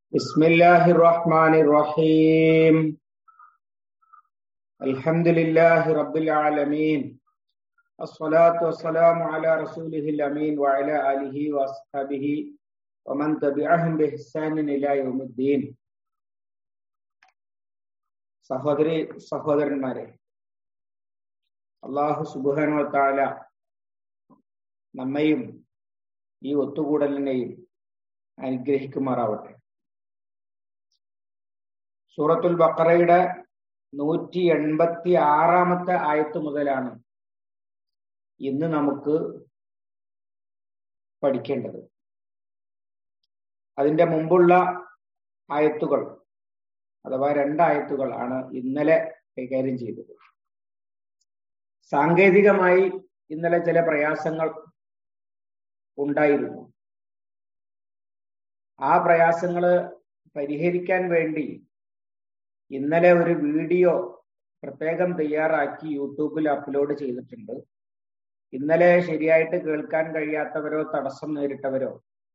بسم الله الرحمن الرحيم الحمد لله رب العالمين الصلاة والسلام على رسوله الأمين وعلى آله وأصحابه ومن تبعهم بإحسان إلى يوم الدين സഹോദരി സഹോദരന്മാരെ അള്ളാഹു സുബാനു താല നമ്മയും ഈ ഒത്തുകൂടലിനെയും അനുഗ്രഹിക്കുമാറാവട്ടെ സൂറത്തുൽ ബക്കറയുടെ നൂറ്റി എൺപത്തി ആറാമത്തെ ആയത്ത് മുതലാണ് ഇന്ന് നമുക്ക് പഠിക്കേണ്ടത് അതിന്റെ മുമ്പുള്ള ആയത്തുകൾ അഥവാ രണ്ടായത്തുകൾ ആണ് ഇന്നലെ കൈകാര്യം ചെയ്തത് സാങ്കേതികമായി ഇന്നലെ ചില പ്രയാസങ്ങൾ ഉണ്ടായിരുന്നു ആ പ്രയാസങ്ങള് പരിഹരിക്കാൻ വേണ്ടി ഇന്നലെ ഒരു വീഡിയോ പ്രത്യേകം തയ്യാറാക്കി യൂട്യൂബിൽ അപ്ലോഡ് ചെയ്തിട്ടുണ്ട് ഇന്നലെ ശരിയായിട്ട് കേൾക്കാൻ കഴിയാത്തവരോ തടസ്സം നേരിട്ടവരോ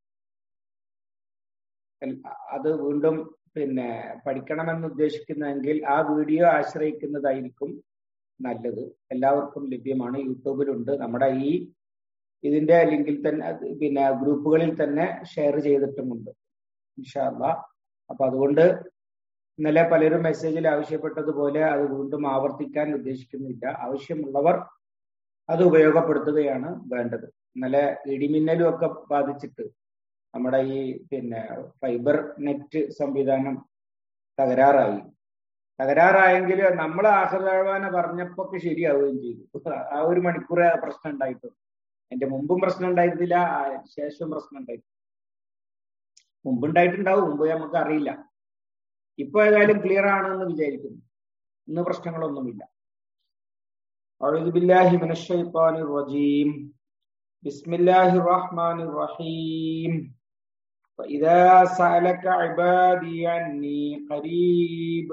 അത് വീണ്ടും പിന്നെ പഠിക്കണമെന്ന് ഉദ്ദേശിക്കുന്നെങ്കിൽ ആ വീഡിയോ ആശ്രയിക്കുന്നതായിരിക്കും നല്ലത് എല്ലാവർക്കും ലഭ്യമാണ് യൂട്യൂബിലുണ്ട് നമ്മുടെ ഈ ഇതിന്റെ ലിങ്കിൽ തന്നെ പിന്നെ ഗ്രൂപ്പുകളിൽ തന്നെ ഷെയർ ചെയ്തിട്ടുമുണ്ട് ഇൻഷാല്ല അപ്പൊ അതുകൊണ്ട് ഇന്നലെ പലരും മെസ്സേജിൽ ആവശ്യപ്പെട്ടതുപോലെ അത് വീണ്ടും ആവർത്തിക്കാൻ ഉദ്ദേശിക്കുന്നില്ല ആവശ്യമുള്ളവർ അത് ഉപയോഗപ്പെടുത്തുകയാണ് വേണ്ടത് ഇന്നലെ ഇടിമിന്നലും ഒക്കെ ബാധിച്ചിട്ട് നമ്മുടെ ഈ പിന്നെ ഫൈബർ നെറ്റ് സംവിധാനം തകരാറായി തകരാറായെങ്കിൽ നമ്മൾ ആഹ്ലാദാന പറഞ്ഞപ്പോ ഒക്കെ ശരിയാവുകയും ചെയ്തു ആ ഒരു മണിക്കൂർ പ്രശ്നം ഉണ്ടായിട്ടുണ്ട് എന്റെ മുമ്പും പ്രശ്നം ഉണ്ടായിരുന്നില്ല ശേഷവും പ്രശ്നം ഉണ്ടായിരുന്നു മുമ്പ് ഉണ്ടായിട്ടുണ്ടാവും മുമ്പ് നമുക്ക് അറിയില്ല ഇപ്പൊ ഏതായാലും ക്ലിയർ ആണെന്ന് വിചാരിക്കുന്നു ഇന്ന് പ്രശ്നങ്ങളൊന്നുമില്ല أعوذ بالله من الشيطان الرجيم بسم الله الرحمن الرحيم وإذا سألك عبادي عني قريب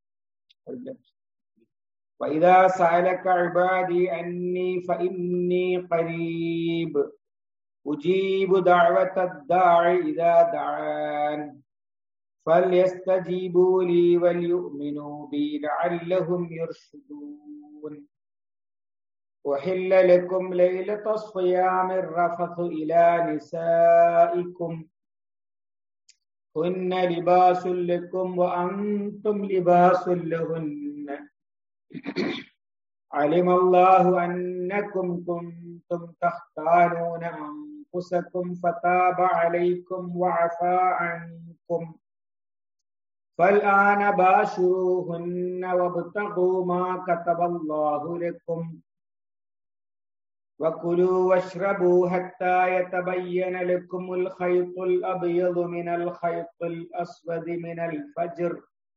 وإذا سألك عبادي عني فإني قريب أجيب دعوة الداع إذا دعان فليستجيبوا لي وليؤمنوا بي لعلهم يرشدون أحل لكم ليلة الصيام الرفث إلى نسائكم هن لباس لكم وأنتم لباس لهن علم الله أنكم كنتم تختانون أنفسكم فتاب عليكم وعفى عنكم فالآن باشروهن وابتغوا ما كتب الله لكم وكلوا واشربوا حتى يتبين لكم الخيط الأبيض من الخيط الأسود من الفجر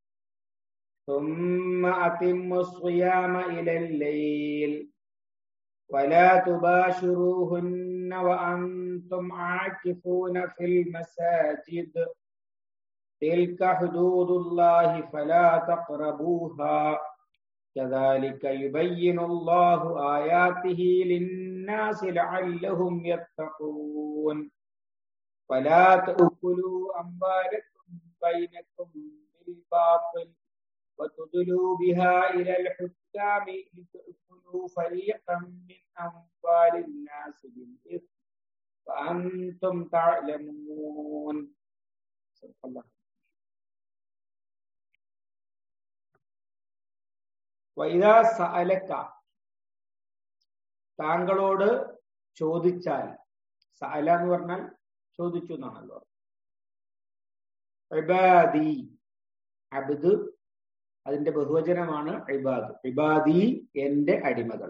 ثم أتموا الصيام إلى الليل ولا تباشروهن وأنتم عاكفون في المساجد تلك حدود الله فلا تقربوها كذلك يبين الله آياته للناس لعلهم يتقون ولا تأكلوا أموالكم بينكم بالباطل وتدلوا بها إلى الحكام لتأكلوا فريقا من أموال الناس بالإثم وأنتم تعلمون صدق الله വൈദാ സഅലക്ക താങ്കളോട് ചോദിച്ചാൽ സഅല എന്ന് പറഞ്ഞാൽ ചോദിച്ചു എന്നാണല്ലോ ഇബാദി അബ്ദ് അതിന്റെ ബഹുവചനമാണ് ഇബാദ് ഇബാദി എന്റെ അടിമകൾ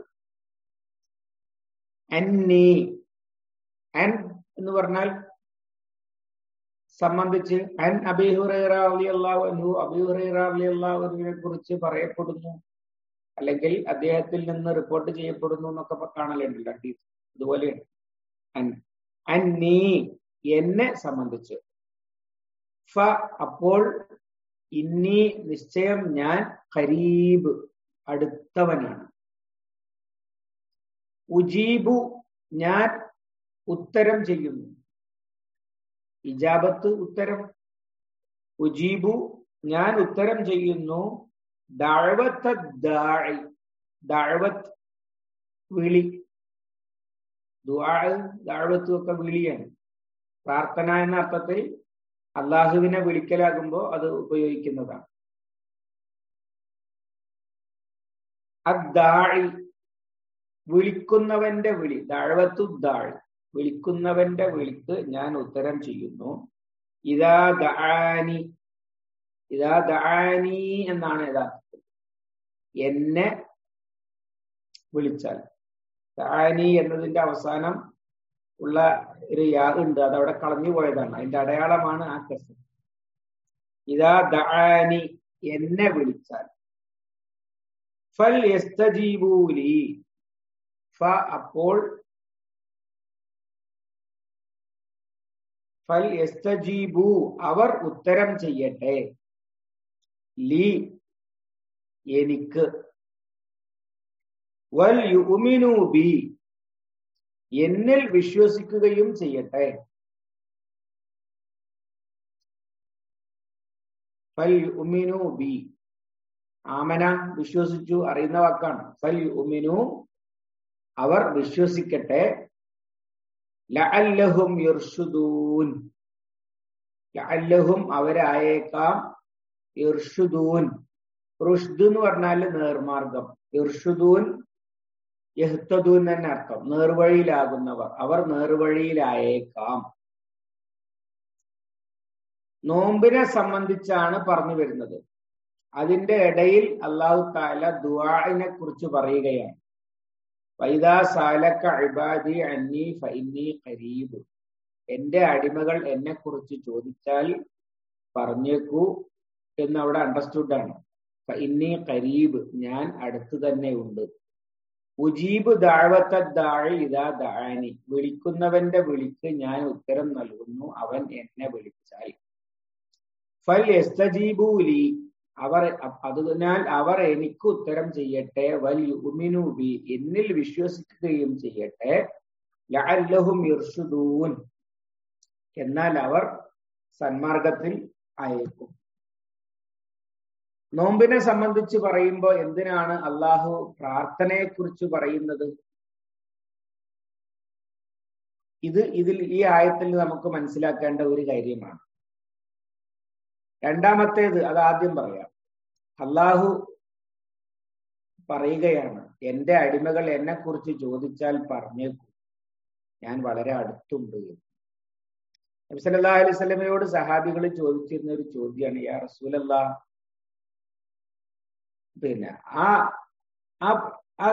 അന്നി അൻ എന്ന് പറഞ്ഞാൽ സംബന്ധിച്ച് അൻ അബിഹുറൈറ അലിയല്ലാഹു അൻഹു അബിഹുറൈറ അലിയല്ലാഹുവിനെ കുറിച്ച് പറയപ്പെടുന്നു അല്ലെങ്കിൽ അദ്ദേഹത്തിൽ നിന്ന് റിപ്പോർട്ട് ചെയ്യപ്പെടുന്നു എന്നൊക്കെ കാണലുണ്ടല്ലോ ഹദീസ് അതുപോലെയാണ് അന്നീ എന്നെ സംബന്ധിച്ച് ഫ അപ്പോൾ ഇന്നി നിശ്ചയം ഞാൻ ഖരീബ് അടുത്തവനാണ് ഉജീബു ഞാൻ ഉത്തരം ചെയ്യുന്നു ഇജാബത്ത് ഉത്തരം ഉജീബു ഞാൻ ഉത്തരം ചെയ്യുന്നു ദഅവത്ത ദാഇ ദഅവത്ത് വിളി ദുആ ദഅവത്തും ഒക്കെ വിളിയാണ് പ്രാർത്ഥന എന്ന അർത്ഥത്തിൽ അള്ളാഹുവിനെ വിളിക്കലാകുമ്പോ അത് ഉപയോഗിക്കുന്നതാണ് അദ്ദാഴി വിളിക്കുന്നവന്റെ വിളി ദഴവത്തു ദാഴി വിളിക്കുന്നവന്റെ വിളിക്ക് ഞാൻ ഉത്തരം ചെയ്യുന്നു ഇതാ ദാനി ഇതാ ദാനി എന്നാണ് യഥാർത്ഥത്തിൽ എന്നെ വിളിച്ചാൽ ദാനി എന്നതിന്റെ അവസാനം ഉള്ള ഒരു യാ ഉണ്ട് അത് അവിടെ കളഞ്ഞു പോയതാണ് അതിന്റെ അടയാളമാണ് ആ കസ് ഇതാ ദാനി എന്നെ വിളിച്ചാൽ ഫൽ യസ്തജീബൂലി ഫ അപ്പോൾ ഫൽ യസ്തജീബു അവർ ഉത്തരം ചെയ്യട്ടെ ലി എനിക്ക് വൽ യുമിനു ബി എന്നിൽ വിശ്വസിക്കുകയും ചെയ്യട്ടെ ഫൽ യുമിനു ബി ആമന വിശ്വസിച്ചു അറിയുന്ന വാക്കാണ് ഫൽ യുമിനു അവർ വിശ്വസിക്കട്ടെ ലഅല്ലഹും യർഷുദൂൻ ലഅല്ലഹും അവരായേക്കാം ഇർഷുദൂൻ റുഷ്ദ് എന്ന് പറഞ്ഞാൽ നേർമാർഗം ഇർഷുദൂൻ യഹ്തദൂൻ തന്നെ അർത്ഥം നേർവഴിയിലാകുന്നവർ അവർ നേർവഴിയിലായേക്കാം നോമ്പിനെ സംബന്ധിച്ചാണ് പറഞ്ഞു വരുന്നത് അതിന്റെ ഇടയിൽ അള്ളാഹു താല ദുആഇനെ കുറിച്ച് പറയുകയാണ് വൈദാ സാലക്ക ഇബാദി അന്നി ഫൈന്നി ഖരീബ് എന്റെ അടിമകൾ എന്നെ കുറിച്ച് ചോദിച്ചാൽ പറഞ്ഞേക്കൂ എന്ന് അവിടെ അണ്ടർസ്റ്റുഡ് ആണ് ഫൈന്നി ഖരീബ് ഞാൻ അടുത്ത് തന്നെ ഉണ്ട് ഉജീബ് ദാഴ്വത്ത ദാഴി ഇതാ ദാനി വിളിക്കുന്നവന്റെ വിളിക്ക് ഞാൻ ഉത്തരം നൽകുന്നു അവൻ എന്നെ വിളിച്ചാൽ ഫൽ എസ്തജീബൂലി അവർ അതിനാൽ അവർ എനിക്ക് ഉത്തരം ചെയ്യട്ടെ വൽ യുമിനുബി എന്നിൽ വിശ്വസിക്കുകയും ചെയ്യട്ടെ ലഅല്ലഹും യർഷുദൂൻ എന്നാൽ അവർ സന്മാർഗത്തിൽ അയക്കും നോമ്പിനെ സംബന്ധിച്ച് പറയുമ്പോൾ എന്തിനാണ് അള്ളാഹു പ്രാർത്ഥനയെ കുറിച്ച് പറയുന്നത് ഇത് ഇതിൽ ഈ ആയത്തിൽ നമുക്ക് മനസ്സിലാക്കേണ്ട ഒരു കാര്യമാണ് രണ്ടാമത്തേത് അത് ആദ്യം പറയാം അള്ളാഹു പറയുകയാണ് എന്റെ അടിമകൾ എന്നെ കുറിച്ച് ചോദിച്ചാൽ പറഞ്ഞേക്കൂ ഞാൻ വളരെ അടുത്തുണ്ട് നബ്സല്ലാ അലൈഹി സ്വലമയോട് സഹാബികൾ ചോദിച്ചിരുന്ന ഒരു ചോദ്യമാണ് യാ റസൂലല്ലാ പിന്നെ ആ ആ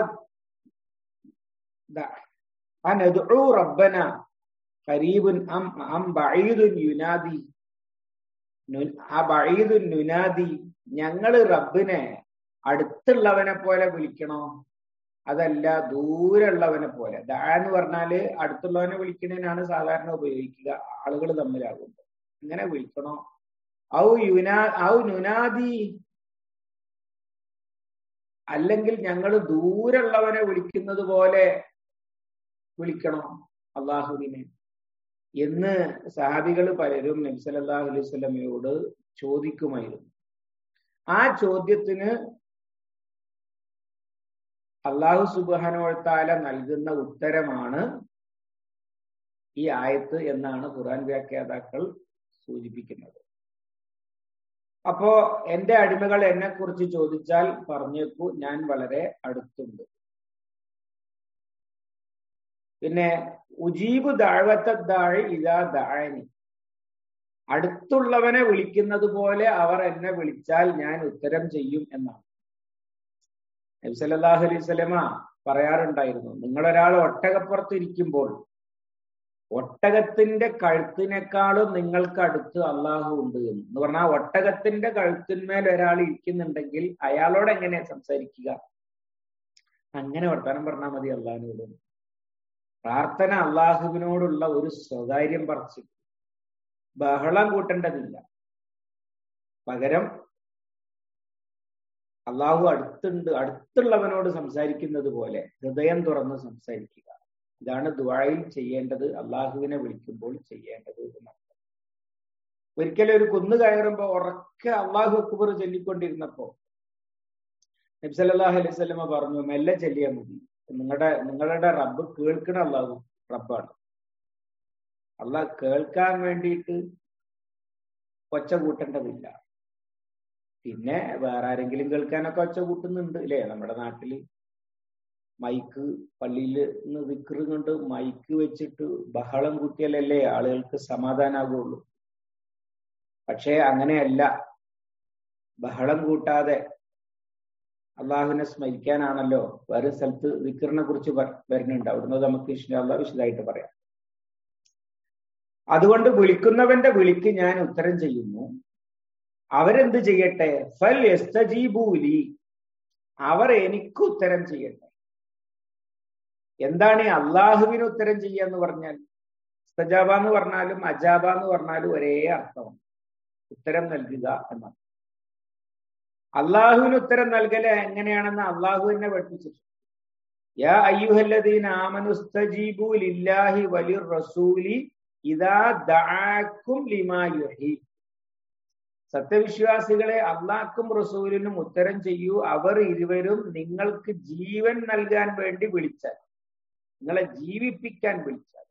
അനദുഉ റബ്ബന ഖരീബുൻ അം അം ബഈദുൻ യുനാദി ആ ബഈദുൻ നുനാദി ഞങ്ങള് റബ്ബിനെ അടുത്തുള്ളവനെ പോലെ വിളിക്കണോ അതല്ല ദൂരമുള്ളവനെ പോലെ ദാ എന്ന് പറഞ്ഞാല് അടുത്തുള്ളവനെ വിളിക്കുന്നതിനാണ് സാധാരണ ഉപയോഗിക്കുക ആളുകൾ തമ്മിലാകുമ്പോൾ ഇങ്ങനെ വിളിക്കണോ ഔ യുനാ ഔ നുനാദി അല്ലെങ്കിൽ ഞങ്ങൾ ദൂരമുള്ളവനെ വിളിക്കുന്നത് പോലെ വിളിക്കണോ അള്ളാഹുവിനെ എന്ന് സഹാബികൾ പലരും നബ്സലല്ലാഹു അലൈഹി സ്വലമയോട് ചോദിക്കുമായിരുന്നു ആ ചോദ്യത്തിന് അള്ളാഹു സുബാനോഴ്ത്താല നൽകുന്ന ഉത്തരമാണ് ഈ ആയത്ത് എന്നാണ് ഖുറാൻ വ്യാഖ്യാതാക്കൾ സൂചിപ്പിക്കുന്നത് അപ്പോ എന്റെ അടിമകൾ എന്നെ കുറിച്ച് ചോദിച്ചാൽ പറഞ്ഞേക്കൂ ഞാൻ വളരെ അടുത്തുണ്ട് പിന്നെ ഉജീബ് ദാഴ്വത്താഴി ഇതാ ദാഴനി അടുത്തുള്ളവനെ വിളിക്കുന്നത് പോലെ അവർ എന്നെ വിളിച്ചാൽ ഞാൻ ഉത്തരം ചെയ്യും എന്നാണ് നബ്സല്ലാഹു അലൈഹി സ്വലമ പറയാറുണ്ടായിരുന്നു നിങ്ങളൊരാൾ ഒട്ടകപ്പുറത്ത് ഇരിക്കുമ്പോൾ ഒട്ടകത്തിന്റെ കഴുത്തിനേക്കാളും നിങ്ങൾക്ക് അടുത്ത് അള്ളാഹു ഉണ്ട് എന്ന് എന്ന് പറഞ്ഞാൽ ഒട്ടകത്തിന്റെ കഴുത്തിന്മേൽ ഒരാൾ ഇരിക്കുന്നുണ്ടെങ്കിൽ അയാളോട് എങ്ങനെ സംസാരിക്കുക അങ്ങനെ വർത്താനം പറഞ്ഞാൽ മതി അള്ളാഹിനോട് പ്രാർത്ഥന അള്ളാഹുവിനോടുള്ള ഒരു സ്വകാര്യം പറിച്ച് ബഹളം കൂട്ടേണ്ടതില്ല പകരം അള്ളാഹു അടുത്തുണ്ട് അടുത്തുള്ളവനോട് സംസാരിക്കുന്നത് പോലെ ഹൃദയം തുറന്ന് സംസാരിക്കുക ഇതാണ് ദുവായിൽ ചെയ്യേണ്ടത് അള്ളാഹുവിനെ വിളിക്കുമ്പോൾ ചെയ്യേണ്ടത് എന്നർത്ഥം ഒരിക്കലും ഒരു കുന്ന് കയറുമ്പോ ഉറക്കെ അള്ളാഹു അക്ബർ ചൊല്ലിക്കൊണ്ടിരുന്നപ്പോ നബ്സല്ലാഹു അലൈഹി സ്വലമ പറഞ്ഞു മെല്ലെ ചെല്ലിയാൽ മതി നിങ്ങളുടെ നിങ്ങളുടെ റബ്ബ് കേൾക്കണ അള്ളാഹു റബ്ബാണ് അള്ളാഹ് കേൾക്കാൻ വേണ്ടിയിട്ട് ഒച്ച കൂട്ടേണ്ടതില്ല പിന്നെ വേറെ ആരെങ്കിലും കേൾക്കാനൊക്കെ ഒച്ച കൂട്ടുന്നുണ്ട് അല്ലേ നമ്മുടെ നാട്ടില് മൈക്ക് പള്ളിയിൽ നിന്ന് വിക്റ് കൊണ്ട് മൈക്ക് വെച്ചിട്ട് ബഹളം കൂട്ടിയാലല്ലേ ആളുകൾക്ക് സമാധാനാകുള്ളൂ പക്ഷേ അങ്ങനെയല്ല ബഹളം കൂട്ടാതെ അള്ളാഹുവിനെ സ്മരിക്കാനാണല്ലോ വേറെ സ്ഥലത്ത് വിക്റിനെ കുറിച്ച് വരുന്നുണ്ട് അവിടുന്ന് നമുക്ക് ഇഷ്ടമുള്ള വിശദമായിട്ട് പറയാം അതുകൊണ്ട് വിളിക്കുന്നവന്റെ വിളിക്ക് ഞാൻ ഉത്തരം ചെയ്യുന്നു അവരെന്ത് ചെയ്യട്ടെ ഫൽ എസ്തജീബൂലി അവർ എനിക്ക് ഉത്തരം ചെയ്യട്ടെ എന്താണ് ഈ അള്ളാഹുവിന് ഉത്തരം ചെയ്യുക എന്ന് പറഞ്ഞാൽ സ്തജാബ എന്ന് പറഞ്ഞാലും അജാബ എന്ന് പറഞ്ഞാലും ഒരേ അർത്ഥമാണ് ഉത്തരം നൽകുക എന്നാണ് അള്ളാഹുവിന് ഉത്തരം നൽകൽ എങ്ങനെയാണെന്ന് അള്ളാഹു തന്നെ പഠിപ്പിച്ചിട്ടുണ്ട് യാ അയ്യുഹല്ലദീന ആമനുസ്തജീബു ലില്ലാഹി വലിർ റസൂലി ഇദാ ദഅാക്കും ലിമാ യുഹി സത്യവിശ്വാസികളെ അള്ളാഹ്ക്കും റസൂലിനും ഉത്തരം ചെയ്യൂ അവർ ഇരുവരും നിങ്ങൾക്ക് ജീവൻ നൽകാൻ വേണ്ടി വിളിച്ചാൽ നിങ്ങളെ ജീവിപ്പിക്കാൻ വിളിച്ചാൽ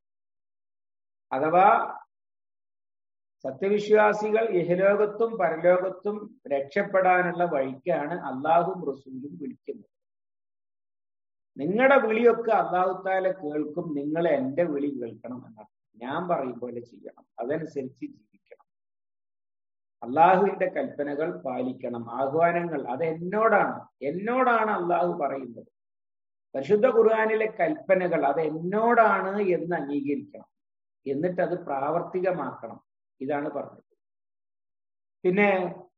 അഥവാ സത്യവിശ്വാസികൾ ഇഹലോകത്തും പരലോകത്തും രക്ഷപ്പെടാനുള്ള വഴിക്കാണ് അള്ളാഹും റസൂലും വിളിക്കുന്നത് നിങ്ങളുടെ വിളിയൊക്കെ അള്ളാഹു താല കേൾക്കും നിങ്ങൾ എന്റെ വിളി കേൾക്കണം എന്നാണ് ഞാൻ പറയും പോലെ ചെയ്യണം അതനുസരിച്ച് ജീവിക്കണം അള്ളാഹുവിന്റെ കൽപ്പനകൾ പാലിക്കണം ആഹ്വാനങ്ങൾ അത് എന്നോടാണ് എന്നോടാണ് അള്ളാഹു പറയുന്നത് പരിശുദ്ധ ഖുർആാനിലെ കൽപ്പനകൾ അത് എന്നോടാണ് എന്ന് അംഗീകരിക്കണം എന്നിട്ട് അത് പ്രാവർത്തികമാക്കണം ഇതാണ് പറഞ്ഞത് പിന്നെ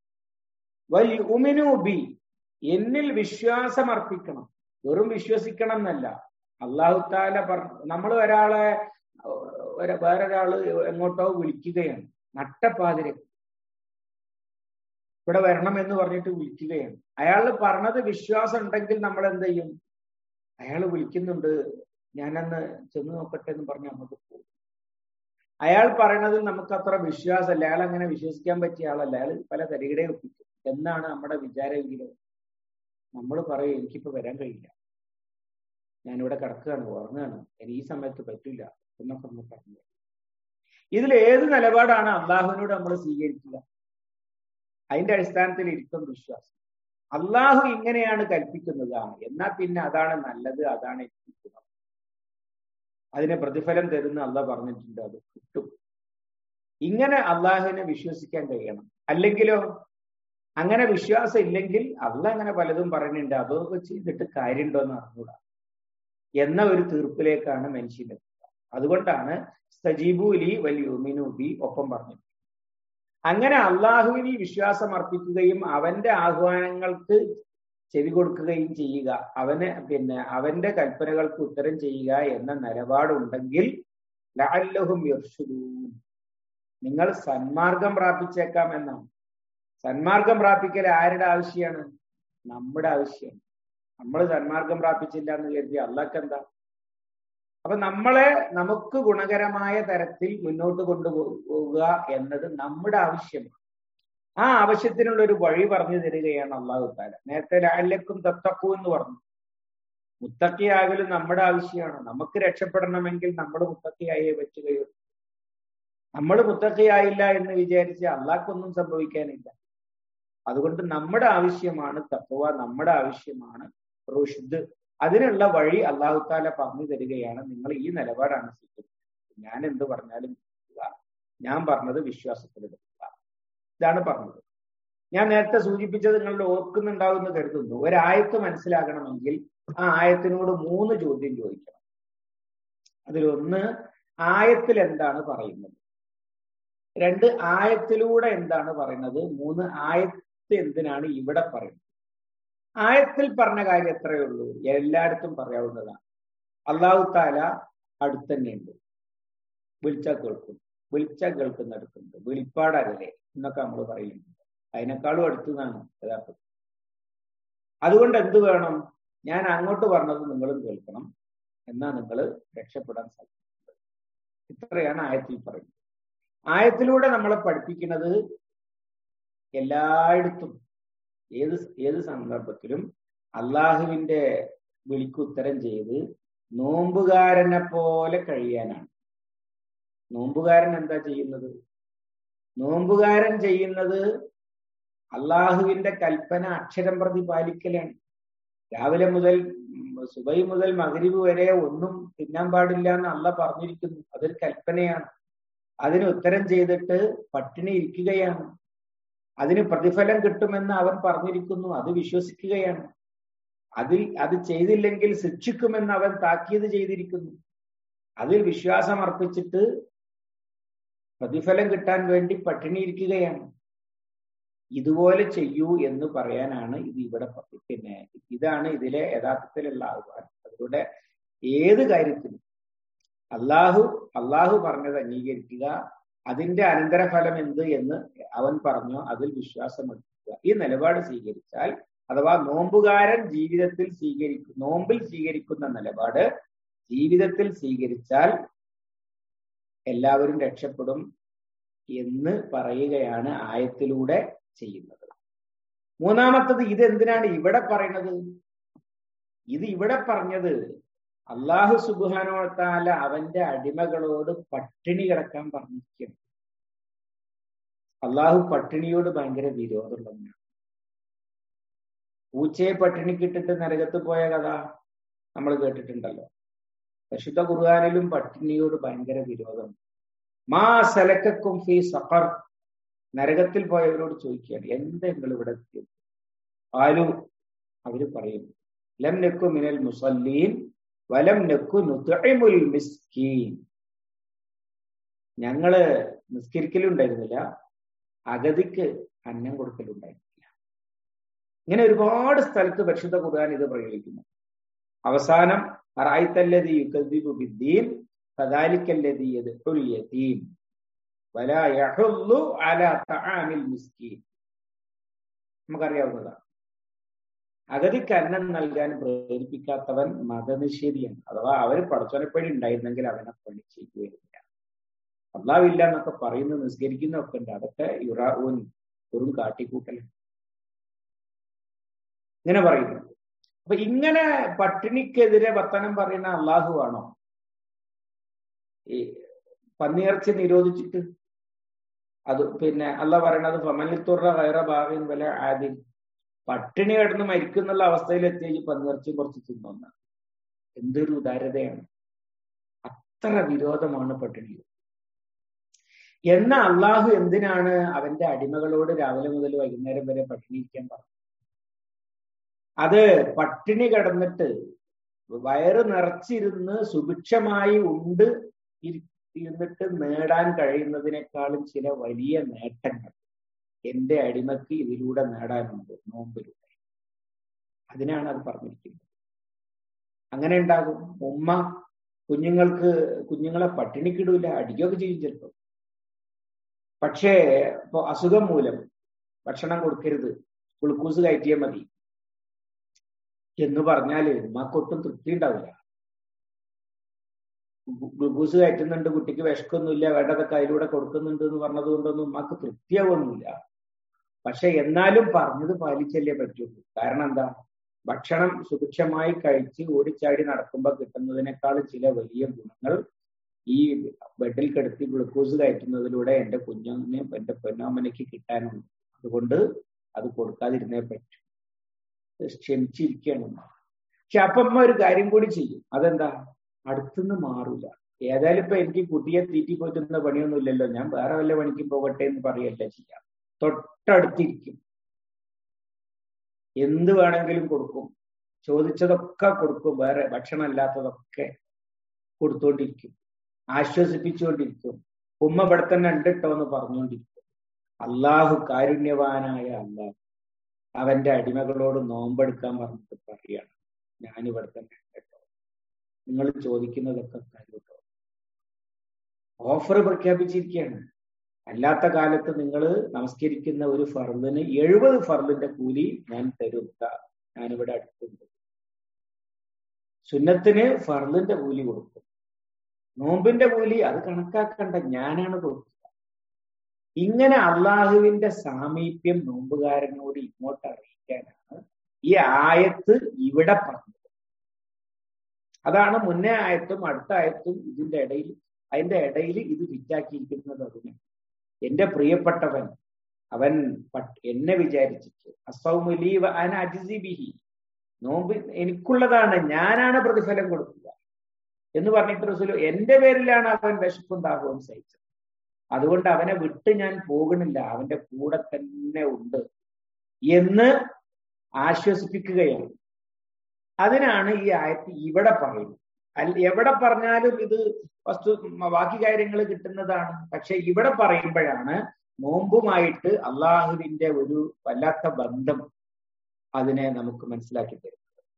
വലി ഉമിനൂബി എന്നിൽ വിശ്വാസം അർപ്പിക്കണം വെറും വിശ്വസിക്കണം എന്നല്ല അള്ളാഹു താല പറ നമ്മൾ ഒരാളെ വേറൊരാള് എങ്ങോട്ടോ വിളിക്കുകയാണ് നട്ടപ്പാതിരെ ഇവിടെ വരണം എന്ന് പറഞ്ഞിട്ട് വിളിക്കുകയാണ് അയാൾ പറഞ്ഞത് വിശ്വാസം ഉണ്ടെങ്കിൽ നമ്മൾ എന്ത് ചെയ്യും അയാൾ വിളിക്കുന്നുണ്ട് ഞാനന്ന് ചെന്ന് നോക്കട്ടെ എന്ന് പറഞ്ഞ് അങ്ങോട്ട് പോകും അയാൾ പറയണത് നമുക്ക് അത്ര വിശ്വാസമല്ല അയാൾ അങ്ങനെ വിശ്വസിക്കാൻ പറ്റിയ ആളല്ല അയാൾ പല തരികിടെ ഒപ്പിക്കും എന്നാണ് നമ്മുടെ വിചാരമെങ്കിലും നമ്മൾ പറയും എനിക്കിപ്പോ വരാൻ കഴിയില്ല ഞാനിവിടെ കിടക്കുകയാണ് ഉറങ്ങുകയാണ് എനിക്ക് ഈ സമയത്ത് പറ്റില്ല എന്നൊക്കെ നമ്മൾ പറഞ്ഞു ഇതിൽ ഏത് നിലപാടാണ് അള്ളാഹുവിനോട് നമ്മൾ സ്വീകരിക്കുക അതിന്റെ അടിസ്ഥാനത്തിൽ ഇരിക്കും വിശ്വാസം അള്ളാഹു ഇങ്ങനെയാണ് കൽപ്പിക്കുന്നതാണ് എന്നാ പിന്നെ അതാണ് നല്ലത് അതാണ് എത്തിക്കുന്നത് അതിന് പ്രതിഫലം തരുന്ന അള്ളാഹ് പറഞ്ഞിട്ടുണ്ട് അത് കിട്ടും ഇങ്ങനെ അള്ളാഹുവിനെ വിശ്വസിക്കാൻ കഴിയണം അല്ലെങ്കിലോ അങ്ങനെ വിശ്വാസം ഇല്ലെങ്കിൽ അള്ള അങ്ങനെ പലതും പറയുന്നുണ്ട് അതൊക്കെ ചെയ്തിട്ട് കാര്യമുണ്ടോ എന്ന് അറിഞ്ഞൂടാ എന്ന ഒരു തീർപ്പിലേക്കാണ് മനുഷ്യനെത്തുക അതുകൊണ്ടാണ് സജീബുലി വലിയുമിനുബി ഒപ്പം പറഞ്ഞത് അങ്ങനെ അള്ളാഹുവിനിൽ വിശ്വാസം അർപ്പിക്കുകയും അവന്റെ ആഹ്വാനങ്ങൾക്ക് ചെവി കൊടുക്കുകയും ചെയ്യുക അവന് പിന്നെ അവന്റെ കൽപ്പനകൾക്ക് ഉത്തരം ചെയ്യുക എന്ന നിലപാടുണ്ടെങ്കിൽ ലഅല്ലഹും യർഷുദൂൻ നിങ്ങൾ സന്മാർഗം പ്രാപിച്ചേക്കാം എന്നാണ് സന്മാർഗം പ്രാപിക്കൽ ആരുടെ ആവശ്യമാണ് നമ്മുടെ ആവശ്യം നമ്മൾ സന്മാർഗം പ്രാപിച്ചില്ല എന്ന് കരുതി അള്ളാഹ് എന്താ അപ്പൊ നമ്മളെ നമുക്ക് ഗുണകരമായ തരത്തിൽ മുന്നോട്ട് കൊണ്ടുപോകുക എന്നത് നമ്മുടെ ആവശ്യമാണ് ആ ആവശ്യത്തിനുള്ള ഒരു വഴി പറഞ്ഞു തരികയാണ് അള്ളാഹു താല നേരത്തെ ലാലക്കും തത്തക്കു എന്ന് പറഞ്ഞു മുത്തക്കിയാകലും നമ്മുടെ ആവശ്യമാണ് നമുക്ക് രക്ഷപ്പെടണമെങ്കിൽ നമ്മൾ മുത്തക്കിയായേ പറ്റുകയുള്ളൂ നമ്മൾ മുത്തക്കിയായില്ല എന്ന് വിചാരിച്ച് അള്ളാഹ്ക്കൊന്നും സംഭവിക്കാനില്ല അതുകൊണ്ട് നമ്മുടെ ആവശ്യമാണ് തത്വ നമ്മുടെ ആവശ്യമാണ് റുഷ്ദ് അതിനുള്ള വഴി അള്ളാഹു താല പറഞ്ഞു തരികയാണ് നിങ്ങൾ ഈ നിലപാടാണ് സ്വീകരിക്കുന്നത് ഞാൻ എന്ത് പറഞ്ഞാലും ഞാൻ പറഞ്ഞത് വിശ്വാസത്തിലെടുക്കുക ഇതാണ് പറഞ്ഞത് ഞാൻ നേരത്തെ സൂചിപ്പിച്ചത് നിങ്ങൾ ഓർക്കുന്നുണ്ടാവുമെന്ന് കരുതുന്നു ഒരായത്ത് മനസ്സിലാകണമെങ്കിൽ ആ ആയത്തിനോട് മൂന്ന് ചോദ്യം ചോദിക്കണം അതിലൊന്ന് ആയത്തിൽ എന്താണ് പറയുന്നത് രണ്ട് ആയത്തിലൂടെ എന്താണ് പറയുന്നത് മൂന്ന് ആയത്ത് എന്തിനാണ് ഇവിടെ പറയുന്നത് ആയത്തിൽ പറഞ്ഞ കാര്യം എത്രയേ ഉള്ളൂ എല്ലായിടത്തും പറയാവുന്നതാണ് അള്ളാഹു താല അടുത്തന്നെയുണ്ട് വിളിച്ചാൽ കേൾക്കും വിളിച്ചാൽ കേൾക്കുന്നിടത്തുണ്ട് വിളിപ്പാടല്ലേ എന്നൊക്കെ നമ്മൾ പറയുന്നുണ്ട് അതിനേക്കാളും അടുത്തുനിന്നാണ് യഥാർത്ഥത്തിൽ അതുകൊണ്ട് എന്ത് വേണം ഞാൻ അങ്ങോട്ട് പറഞ്ഞത് നിങ്ങളും കേൾക്കണം എന്നാ നിങ്ങൾ രക്ഷപ്പെടാൻ സാധിക്കുന്നത് ഇത്രയാണ് ആയത്തിൽ പറയുന്നത് ആയത്തിലൂടെ നമ്മളെ പഠിപ്പിക്കുന്നത് എല്ലായിടത്തും ഏത് ഏത് സന്ദർഭത്തിലും അള്ളാഹുവിന്റെ വിളിക്കുത്തരം ചെയ്ത് നോമ്പുകാരനെ പോലെ കഴിയാനാണ് നോമ്പുകാരൻ എന്താ ചെയ്യുന്നത് നോമ്പുകാരൻ ചെയ്യുന്നത് അള്ളാഹുവിന്റെ കൽപ്പന അക്ഷരം പ്രതി പാലിക്കലാണ് രാവിലെ മുതൽ സുബൈ മുതൽ മകരിവ് വരെ ഒന്നും തിന്നാൻ പാടില്ല എന്ന് അല്ല പറഞ്ഞിരിക്കുന്നു അതൊരു കൽപ്പനയാണ് അതിന് ഉത്തരം ചെയ്തിട്ട് പട്ടിണി ഇരിക്കുകയാണ് അതിന് പ്രതിഫലം കിട്ടുമെന്ന് അവൻ പറഞ്ഞിരിക്കുന്നു അത് വിശ്വസിക്കുകയാണ് അതിൽ അത് ചെയ്തില്ലെങ്കിൽ ശിക്ഷിക്കുമെന്ന് അവൻ താക്കീത് ചെയ്തിരിക്കുന്നു അതിൽ വിശ്വാസം അർപ്പിച്ചിട്ട് പ്രതിഫലം കിട്ടാൻ വേണ്ടി പട്ടിണി ഇരിക്കുകയാണ് ഇതുപോലെ ചെയ്യൂ എന്ന് പറയാനാണ് ഇത് ഇവിടെ പിന്നെ ഇതാണ് ഇതിലെ യഥാർത്ഥത്തിലുള്ള ആഹ്വാനം അതിലൂടെ ഏത് കാര്യത്തിലും അള്ളാഹു അള്ളാഹു പറഞ്ഞത് അംഗീകരിക്കുക അതിന്റെ അനന്തരഫലം എന്ത് എന്ന് അവൻ പറഞ്ഞു അതിൽ വിശ്വാസം എടുക്കുക ഈ നിലപാട് സ്വീകരിച്ചാൽ അഥവാ നോമ്പുകാരൻ ജീവിതത്തിൽ സ്വീകരിക്കും നോമ്പിൽ സ്വീകരിക്കുന്ന നിലപാട് ജീവിതത്തിൽ സ്വീകരിച്ചാൽ എല്ലാവരും രക്ഷപ്പെടും എന്ന് പറയുകയാണ് ആയത്തിലൂടെ ചെയ്യുന്നത് മൂന്നാമത്തത് ഇതെന്തിനാണ് ഇവിടെ പറയുന്നത് ഇത് ഇവിടെ പറഞ്ഞത് അള്ളാഹു സുബാനോത്താല അവന്റെ അടിമകളോട് പട്ടിണി കിടക്കാൻ പറഞ്ഞിരിക്കുകയാണ് അള്ളാഹു പട്ടിണിയോട് ഭയങ്കര വിരോധമുള്ളവനാണ് പൂച്ചയെ പട്ടിണിക്കിട്ടിട്ട് നരകത്ത് പോയ കഥ നമ്മൾ കേട്ടിട്ടുണ്ടല്ലോ പരിശുദ്ധ ഖുർആാനിലും പട്ടിണിയോട് ഭയങ്കര വിരോധം മാ സലക്കും ഫി സഫർ നരകത്തിൽ പോയവരോട് ചോദിക്കുകയാണ് എന്താ നിങ്ങൾ ഇവിടെ എത്തിയത് ആലു അവര് പറയും ലം നെക്കു മിനൽ മുസല്ലീൻ വലം നെക്കു നുത്തമുൽ മിസ്കീൻ ഞങ്ങള് നിസ്കരിക്കലുണ്ടായിരുന്നില്ല അഗതിക്ക് അന്നം കൊടുക്കലുണ്ടായിരുന്നില്ല ഇങ്ങനെ ഒരുപാട് സ്ഥലത്ത് പരിശുദ്ധ ഖുർആൻ ഇത് പ്രയോഗിക്കുന്നു അവസാനം റായിത്തല്ലതി യുക്കദ്ദിബു ബിദ്ദീൻ ഫദാലിക്കല്ലതി യദ്ഉൽ യതീം വലാ യഹുല്ലു അലാ തആമിൽ മിസ്കീൻ നമുക്കറിയാവുന്നതാണ് അഗതിക്ക് അന്നം നൽകാൻ പ്രേരിപ്പിക്കാത്തവൻ മതനിഷേധിയാണ് അഥവാ അവര് പടച്ചോനപ്പഴി ഉണ്ടായിരുന്നെങ്കിൽ അവനെ പണി ചെയ്യുകയില്ല അള്ളാവില്ല എന്നൊക്കെ പറയുന്നു നിസ്കരിക്കുന്നൊക്കെ ഉണ്ട് അതൊക്കെ യുറാഊൻ വെറും കാട്ടിക്കൂട്ടലാണ് ഇങ്ങനെ പറയുന്നു അപ്പൊ ഇങ്ങനെ പട്ടിണിക്കെതിരെ വർത്തനം പറയുന്ന അള്ളാഹു ആണോ ഈ പന്നിയിറച്ചി നിരോധിച്ചിട്ട് അത് പിന്നെ അല്ല പറയണത് ഫമലിത്തുറ വയറ ഭാവിൻ വില ആദ്യം പട്ടിണി കിടന്ന് മരിക്കുന്നുള്ള അവസ്ഥയിൽ എത്തിയ പന്നിയിറച്ചി കുറച്ച് തിന്നൊന്ന എന്തൊരു ഉദാരതയാണ് അത്ര വിരോധമാണ് പട്ടിണി എന്ന അള്ളാഹു എന്തിനാണ് അവന്റെ അടിമകളോട് രാവിലെ മുതൽ വൈകുന്നേരം വരെ പട്ടിണി ഇരിക്കാൻ പറഞ്ഞത് അത് പട്ടിണി കിടന്നിട്ട് വയറ് നിറച്ചിരുന്ന് സുഭിക്ഷമായി ഉണ്ട് ഇരുന്നിട്ട് നേടാൻ കഴിയുന്നതിനേക്കാളും ചില വലിയ നേട്ടങ്ങൾ എന്റെ അടിമക്ക് ഇതിലൂടെ നേടാനുണ്ട് നോമ്പിലൂടെ അതിനാണ് അത് പറഞ്ഞിരിക്കുന്നത് അങ്ങനെ ഉണ്ടാകും ഉമ്മ കുഞ്ഞുങ്ങൾക്ക് കുഞ്ഞുങ്ങളെ പട്ടിണിക്കിടൂല അടിക്കുകയൊക്കെ ചെയ്യും ചിലപ്പോൾ പക്ഷേ ഇപ്പൊ അസുഖം മൂലം ഭക്ഷണം കൊടുക്കരുത് ഗ്ലൂക്കോസ് കയറ്റിയാൽ മതി എന്ന് പറഞ്ഞാല് ഉമ്മക്കൊട്ടും തൃപ്തി ഉണ്ടാവില്ല ഗ്ലൂക്കോസ് കയറ്റുന്നുണ്ട് കുട്ടിക്ക് വിശക്കൊന്നുമില്ല വേണ്ടതൊക്കെ അതിലൂടെ കൊടുക്കുന്നുണ്ട് എന്ന് പറഞ്ഞത് കൊണ്ടൊന്നും ഉമ്മക്ക് തൃപ്തിയാവൊന്നുമില്ല പക്ഷെ എന്നാലും പറഞ്ഞത് പാലിച്ചല്ലേ പറ്റുള്ളൂ കാരണം എന്താ ഭക്ഷണം സുഭിക്ഷമായി കഴിച്ച് ഓടിച്ചാടി നടക്കുമ്പോൾ കിട്ടുന്നതിനേക്കാൾ ചില വലിയ ഗുണങ്ങൾ ഈ ബെഡിൽ കിടത്തി ഗ്ലൂക്കോസ് കയറ്റുന്നതിലൂടെ എന്റെ കുഞ്ഞിന് എന്റെ പൊന്നോമനയ്ക്ക് കിട്ടാനുണ്ട് അതുകൊണ്ട് അത് കൊടുക്കാതിരുന്നേ പറ്റൂ ക്ഷമിച്ചിരിക്കുകയാണ് പക്ഷെ അപ്പം ഒരു കാര്യം കൂടി ചെയ്യും അതെന്താ അടുത്തുനിന്ന് മാറൂല ഏതായാലും ഇപ്പൊ എനിക്ക് കുട്ടിയെ തീറ്റി പോറ്റുന്ന പണിയൊന്നും ഇല്ലല്ലോ ഞാൻ വേറെ വല്ല പണിക്ക് പോകട്ടെ എന്ന് പറയല്ല ചെയ്യാം തൊട്ടടുത്തിരിക്കും എന്ത് വേണമെങ്കിലും കൊടുക്കും ചോദിച്ചതൊക്കെ കൊടുക്കും വേറെ ഭക്ഷണം അല്ലാത്തതൊക്കെ കൊടുത്തോണ്ടിരിക്കും ആശ്വസിപ്പിച്ചുകൊണ്ടിരിക്കും ഉമ്മ ഇവിടെ തന്നെ ഉണ്ടിട്ടോ എന്ന് പറഞ്ഞുകൊണ്ടിരിക്കും അള്ളാഹു കാരുണ്യവാനായ അള്ളാഹു അവന്റെ അടിമകളോട് നോമ്പെടുക്കാൻ പറഞ്ഞിട്ട് പറയാണ് ഞാനിവിടെ തന്നെ കേട്ടോ നിങ്ങൾ ചോദിക്കുന്നതൊക്കെ കാര്യട്ടോ ഓഫർ പ്രഖ്യാപിച്ചിരിക്കുകയാണ് അല്ലാത്ത കാലത്ത് നിങ്ങൾ നമസ്കരിക്കുന്ന ഒരു ഫർദിന് എഴുപത് ഫർദിന്റെ കൂലി ഞാൻ തരും ഞാനിവിടെ അടുത്തുണ്ട് സുന്നത്തിന് ഫർദിന്റെ കൂലി കൊടുക്കും നോമ്പിന്റെ കൂലി അത് കണക്കാക്കണ്ട ഞാനാണ് കൊടുക്കുക ഇങ്ങനെ അള്ളാഹുവിന്റെ സാമീപ്യം നോമ്പുകാരനോട് ഇങ്ങോട്ട് അറിയിക്കാനാണ് ഈ ആയത്ത് ഇവിടെ പറഞ്ഞത് അതാണ് മുന്നേ ആയത്തും അടുത്ത ആയത്തും ഇതിന്റെ ഇടയിൽ അതിന്റെ ഇടയിൽ ഇത് വിറ്റാക്കിയിരിക്കുന്നത് അതിന് എന്റെ പ്രിയപ്പെട്ടവൻ അവൻ എന്നെ വിചാരിച്ചിട്ട് അസൗമുലി അന അജിസിബിഹി നോമ്പ് എനിക്കുള്ളതാണ് ഞാനാണ് പ്രതിഫലം കൊടുക്കുക എന്ന് പറഞ്ഞിട്ട് റസൂൽ എന്റെ പേരിലാണ് അവൻ വിശപ്പും ദാഹവും സഹിച്ചത് അതുകൊണ്ട് അവനെ വിട്ട് ഞാൻ പോകുന്നില്ല അവന്റെ കൂടെ തന്നെ ഉണ്ട് എന്ന് ആശ്വസിപ്പിക്കുകയാണ് അതിനാണ് ഈ ആയത്ത് ഇവിടെ പറയുന്നത് അല്ല എവിടെ പറഞ്ഞാലും ഇത് വസ്തു ബാക്കി കാര്യങ്ങൾ കിട്ടുന്നതാണ് പക്ഷെ ഇവിടെ പറയുമ്പോഴാണ് നോമ്പുമായിട്ട് അള്ളാഹുവിന്റെ ഒരു വല്ലാത്ത ബന്ധം അതിനെ നമുക്ക് മനസ്സിലാക്കി തരും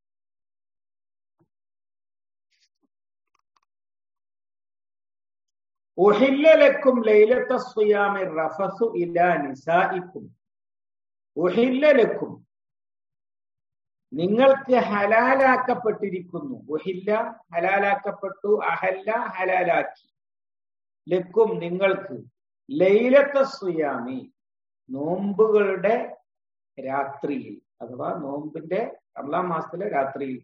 ഉഹില്ലലക്കും ലൈലത്ത സുയാമി റഫസു ഇലാ നിസായിക്കും ഉഹില്ലലക്കും നിങ്ങൾക്ക് ഹലാലാക്കപ്പെട്ടിരിക്കുന്നു ഉഹില്ല ഹലാലാക്കപ്പെട്ടു അഹല്ല ഹലാലാക്കി ലക്കും നിങ്ങൾക്ക് ലൈലത്ത സുയാമി നോമ്പുകളുടെ രാത്രിയിൽ അഥവാ നോമ്പിന്റെ റംലാം മാസത്തിലെ രാത്രിയിൽ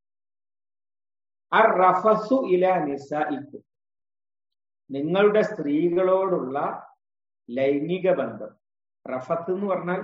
അർ റഫസു ഇല നിസായിക്കും നിങ്ങളുടെ സ്ത്രീകളോടുള്ള ലൈംഗിക ബന്ധം റഫത്ത് എന്ന് പറഞ്ഞാൽ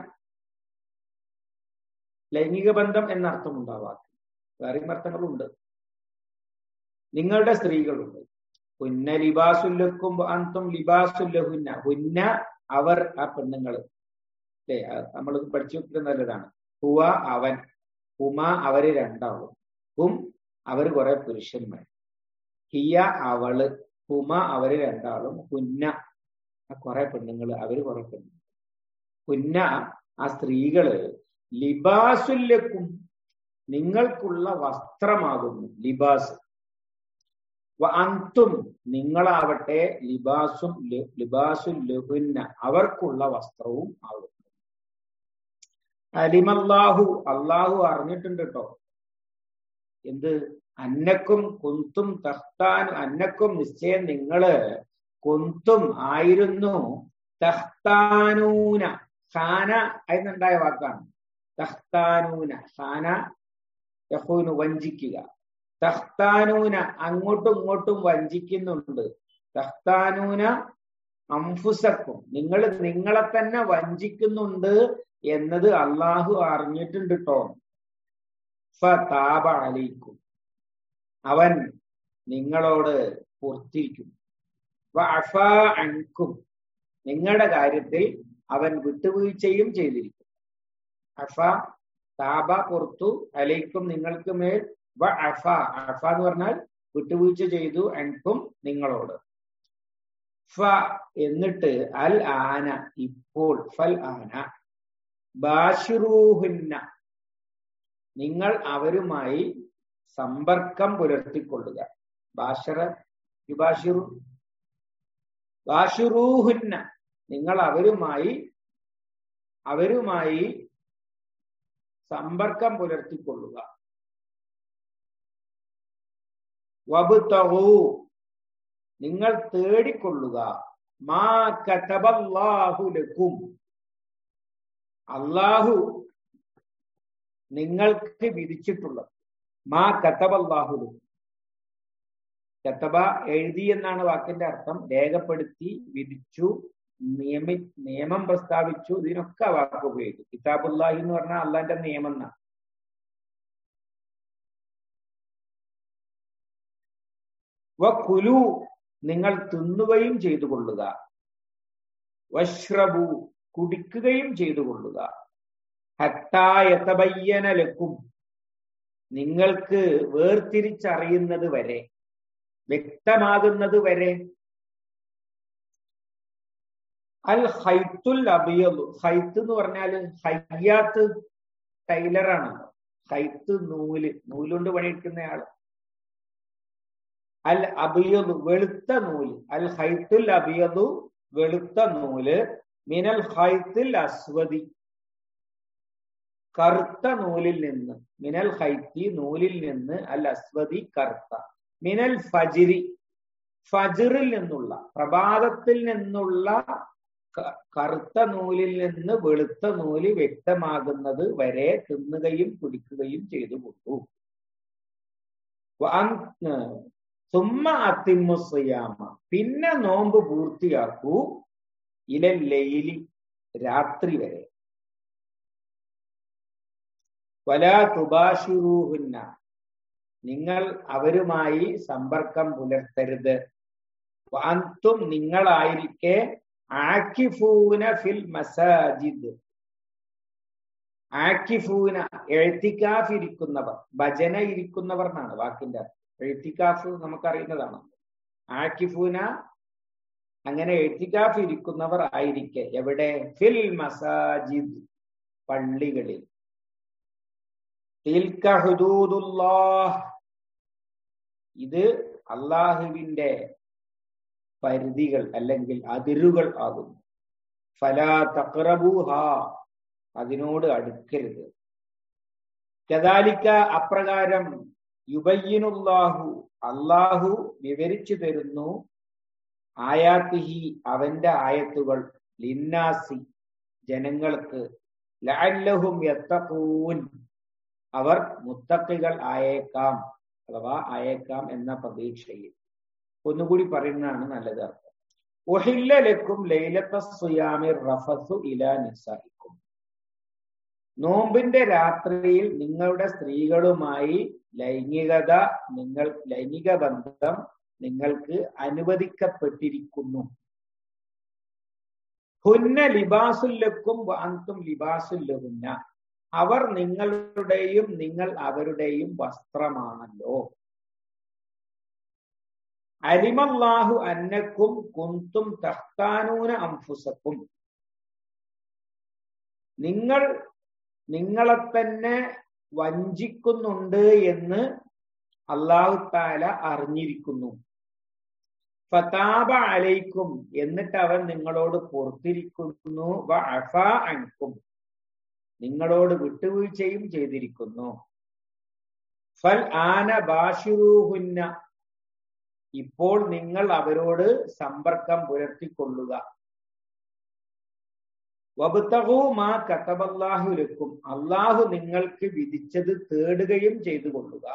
ലൈംഗിക ബന്ധം എന്ന അർത്ഥം ഉണ്ടാവാം വേറെയും അർത്ഥങ്ങളുണ്ട് നിങ്ങളുടെ സ്ത്രീകളുണ്ട് ഹുന്ന ലിബാസുല്ലക്കും അന്തും ലിബാസുല്ലഹുന്ന ഹുന്ന അവർ ആ പെണ്ണുങ്ങൾ അല്ലേ നമ്മൾ പഠിച്ചു വെക്കുന്നത് നല്ലതാണ് ഹുവ അവൻ ഹുമ അവര് രണ്ടാളും ഹും അവര് കുറെ പുരുഷന്മാർ ഹിയ അവള് ഹുമ അവര് രണ്ടാളും ഹുന്ന കുറെ പെണ്ണുങ്ങൾ അവര് കുറെ പെണ്ണുങ്ങൾ ഹുന്ന ആ സ്ത്രീകള് ലിബാസുല്ലക്കും നിങ്ങൾക്കുള്ള വസ്ത്രമാകുന്നു ലിബാസ് അന്തും നിങ്ങളാവട്ടെ ലിബാസും ലിബാസും ലഹുന്ന അവർക്കുള്ള വസ്ത്രവും ആകുന്നു അലിമല്ലാഹു അള്ളാഹു അറിഞ്ഞിട്ടുണ്ട് കേട്ടോ എന്ത് അന്നക്കും കുന്തും തഹ്താൻ അന്നക്കും നിശ്ചയം നിങ്ങള് കുന്തും ആയിരുന്നു തഹ്താനൂന ഖാന എന്നുണ്ടായ വാക്കാണ് തഹ്താനൂന ഖാന യഹൂന് വഞ്ചിക്കുക തഹ്താനൂന അങ്ങോട്ടും ഇങ്ങോട്ടും വഞ്ചിക്കുന്നുണ്ട് തഹ്താനൂന അംഫുസക്കും നിങ്ങൾ നിങ്ങളെ തന്നെ വഞ്ചിക്കുന്നുണ്ട് എന്നത് അള്ളാഹു അറിഞ്ഞിട്ടുണ്ട് കേട്ടോ ഫതാബ അലൈക്കും അവൻ നിങ്ങളോട് പൂർത്തിരിക്കും അൻകും നിങ്ങളുടെ കാര്യത്തിൽ അവൻ വിട്ടുവീഴ്ചയും ചെയ്തിരിക്കും അഫ താബ പുറത്തു അലൈക്കും നിങ്ങൾക്ക് മേൽ വ അഫ അഫ എന്ന് പറഞ്ഞാൽ വിട്ടുവീഴ്ച ചെയ്തു അൻകും നിങ്ങളോട് ഫ എന്നിട്ട് അൽ ആന ഇപ്പോൾ ഫൽ ആന ബാഷിറൂഹുന്ന നിങ്ങൾ അവരുമായി സമ്പർക്കം പുലർത്തിക്കൊള്ളുക ബാഷറ യുബാഷിറു ബാഷിറൂഹുന്ന നിങ്ങൾ അവരുമായി അവരുമായി സമ്പർക്കം പുലർത്തിക്കൊള്ളുക വബുതഹു നിങ്ങൾ തേടിക്കൊള്ളുക മാ കതബല്ലാഹു ലക്കും അള്ളാഹു നിങ്ങൾക്ക് വിധിച്ചിട്ടുള്ളത് മാ കതബല്ലാഹു ലക്കും കത്തബ എഴുതി എന്നാണ് വാക്കിന്റെ അർത്ഥം രേഖപ്പെടുത്തി വിധിച്ചു നിയമി നിയമം പ്രസ്താവിച്ചു ഇതിനൊക്കെ വാക്ക് ഉപയോഗിക്കും കിതാബുല്ലാഹി എന്ന് പറഞ്ഞാൽ അള്ളാന്റെ നിയമം എന്നാണ് കുലു നിങ്ങൾ തിന്നുകയും ചെയ്തു കൊള്ളുക വഷ്റബു കുടിക്കുകയും ചെയ്തു കൊള്ളുക ഹത്തായത്തബയ്യനലക്കും നിങ്ങൾക്ക് വേർതിരിച്ചറിയുന്നത് വരെ വ്യക്തമാകുന്നത് വരെ അൽ ഹൈത്തുൽ അബിയലു ഹൈത്ത് എന്ന് പറഞ്ഞാല് ഹയ്യാത്ത് ടൈലറാണല്ലോ ഹൈത്ത് നൂല് നൂലുകൊണ്ട് പണിയെടുക്കുന്നയാള് അൽ അബിയതു വെളുത്ത നൂല് അൽ ഹൈത്തുൽ അബിയതു വെളുത്ത നൂല് മിനൽ ഹൈത്തിൽ അസ്വദി കറുത്ത നൂലിൽ നിന്ന് മിനൽ ഹൈത്തി നൂലിൽ നിന്ന് അൽ അസ്വദി കറുത്ത മിനൽ ഫജിരി ഫജിറിൽ നിന്നുള്ള പ്രഭാതത്തിൽ നിന്നുള്ള കറുത്ത നൂലിൽ നിന്ന് വെളുത്ത നൂല് വ്യക്തമാകുന്നത് വരെ തിന്നുകയും കുടിക്കുകയും ചെയ്തു കൊണ്ടു സുമ്മ അത്തിമുസയാമ പിന്നെ നോമ്പ് പൂർത്തിയാക്കൂ ഇലല്ലയിലി രാത്രി വരെ വലാ തുബാഷിറൂഹുന്ന നിങ്ങൾ അവരുമായി സമ്പർക്കം പുലർത്തരുത് വാന്തും നിങ്ങളായിരിക്കെ ആക്കിഫൂന ഫിൽ മസാജിദ് ആക്കിഫൂന എഴുത്തിക്കാഫ് ഇരിക്കുന്നവർ ഭജന ഇരിക്കുന്നവർ എന്നാണ് വാക്കിന്റെ എഴുത്തിക്കാഫ് നമുക്കറിയുന്നതാണ് ആക്കിഫൂന അങ്ങനെ എഴുത്തിക്കാഫ് ഇരിക്കുന്നവർ ആയിരിക്കെ എവിടെ ഫിൽ മസാജിദ് പള്ളികളിൽ തിൽക്ക ഹുദൂദുല്ലാഹ് ഇത് അള്ളാഹുവിന്റെ പരിധികൾ അല്ലെങ്കിൽ അതിരുകൾ ആകുന്നു ഫലാ തക്റബൂഹ അതിനോട് അടുക്കരുത് കദാലിക്ക അപ്രകാരം യുബയ്യനുല്ലാഹു അള്ളാഹു വിവരിച്ചു തരുന്നു ആയാത്തിഹി അവന്റെ ആയത്തുകൾ ലിന്നാസി ജനങ്ങൾക്ക് ലഅല്ലഹും യത്തഖൂൻ അവർ മുത്തക്കികൾ ആയേക്കാം അഥവാ ആയേക്കാം എന്ന പ്രതീക്ഷയിൽ ഒന്നുകൂടി പറയുന്നതാണ് നല്ലത് അർത്ഥം ഒഹില്ലലക്കും ലൈലത്ത സുയാമി റഫസു ഇല നിസായിക്കും നോമ്പിന്റെ രാത്രിയിൽ നിങ്ങളുടെ സ്ത്രീകളുമായി ലൈംഗികത നിങ്ങൾ ലൈംഗിക ബന്ധം നിങ്ങൾക്ക് അനുവദിക്കപ്പെട്ടിരിക്കുന്നു ഹുന്ന ലിബാസുല്ലക്കും വാന്തും ലിബാസുല്ലഹുന്ന അവർ നിങ്ങളുടെയും നിങ്ങൾ അവരുടെയും വസ്ത്രമാണല്ലോ അലിമല്ലാഹു അന്നക്കും കുന്തും തഹ്താനൂന അംഫുസക്കും നിങ്ങൾ നിങ്ങളെ തന്നെ വഞ്ചിക്കുന്നുണ്ട് എന്ന് അള്ളാഹു താല അറിഞ്ഞിരിക്കുന്നു ഫതാബ അലൈക്കും എന്നിട്ട് അവൻ നിങ്ങളോട് പുറത്തിരിക്കുന്നു അൻകും നിങ്ങളോട് വിട്ടുവീഴ്ചയും ചെയ്തിരിക്കുന്നു ഫൽ ആന ബാഷിറൂഹുന്ന ഇപ്പോൾ നിങ്ങൾ അവരോട് സമ്പർക്കം പുലർത്തിക്കൊള്ളുക വബുത്തഹു മാ കത്തബല്ലാഹു ലക്കും അള്ളാഹു നിങ്ങൾക്ക് വിധിച്ചത് തേടുകയും ചെയ്തു കൊള്ളുക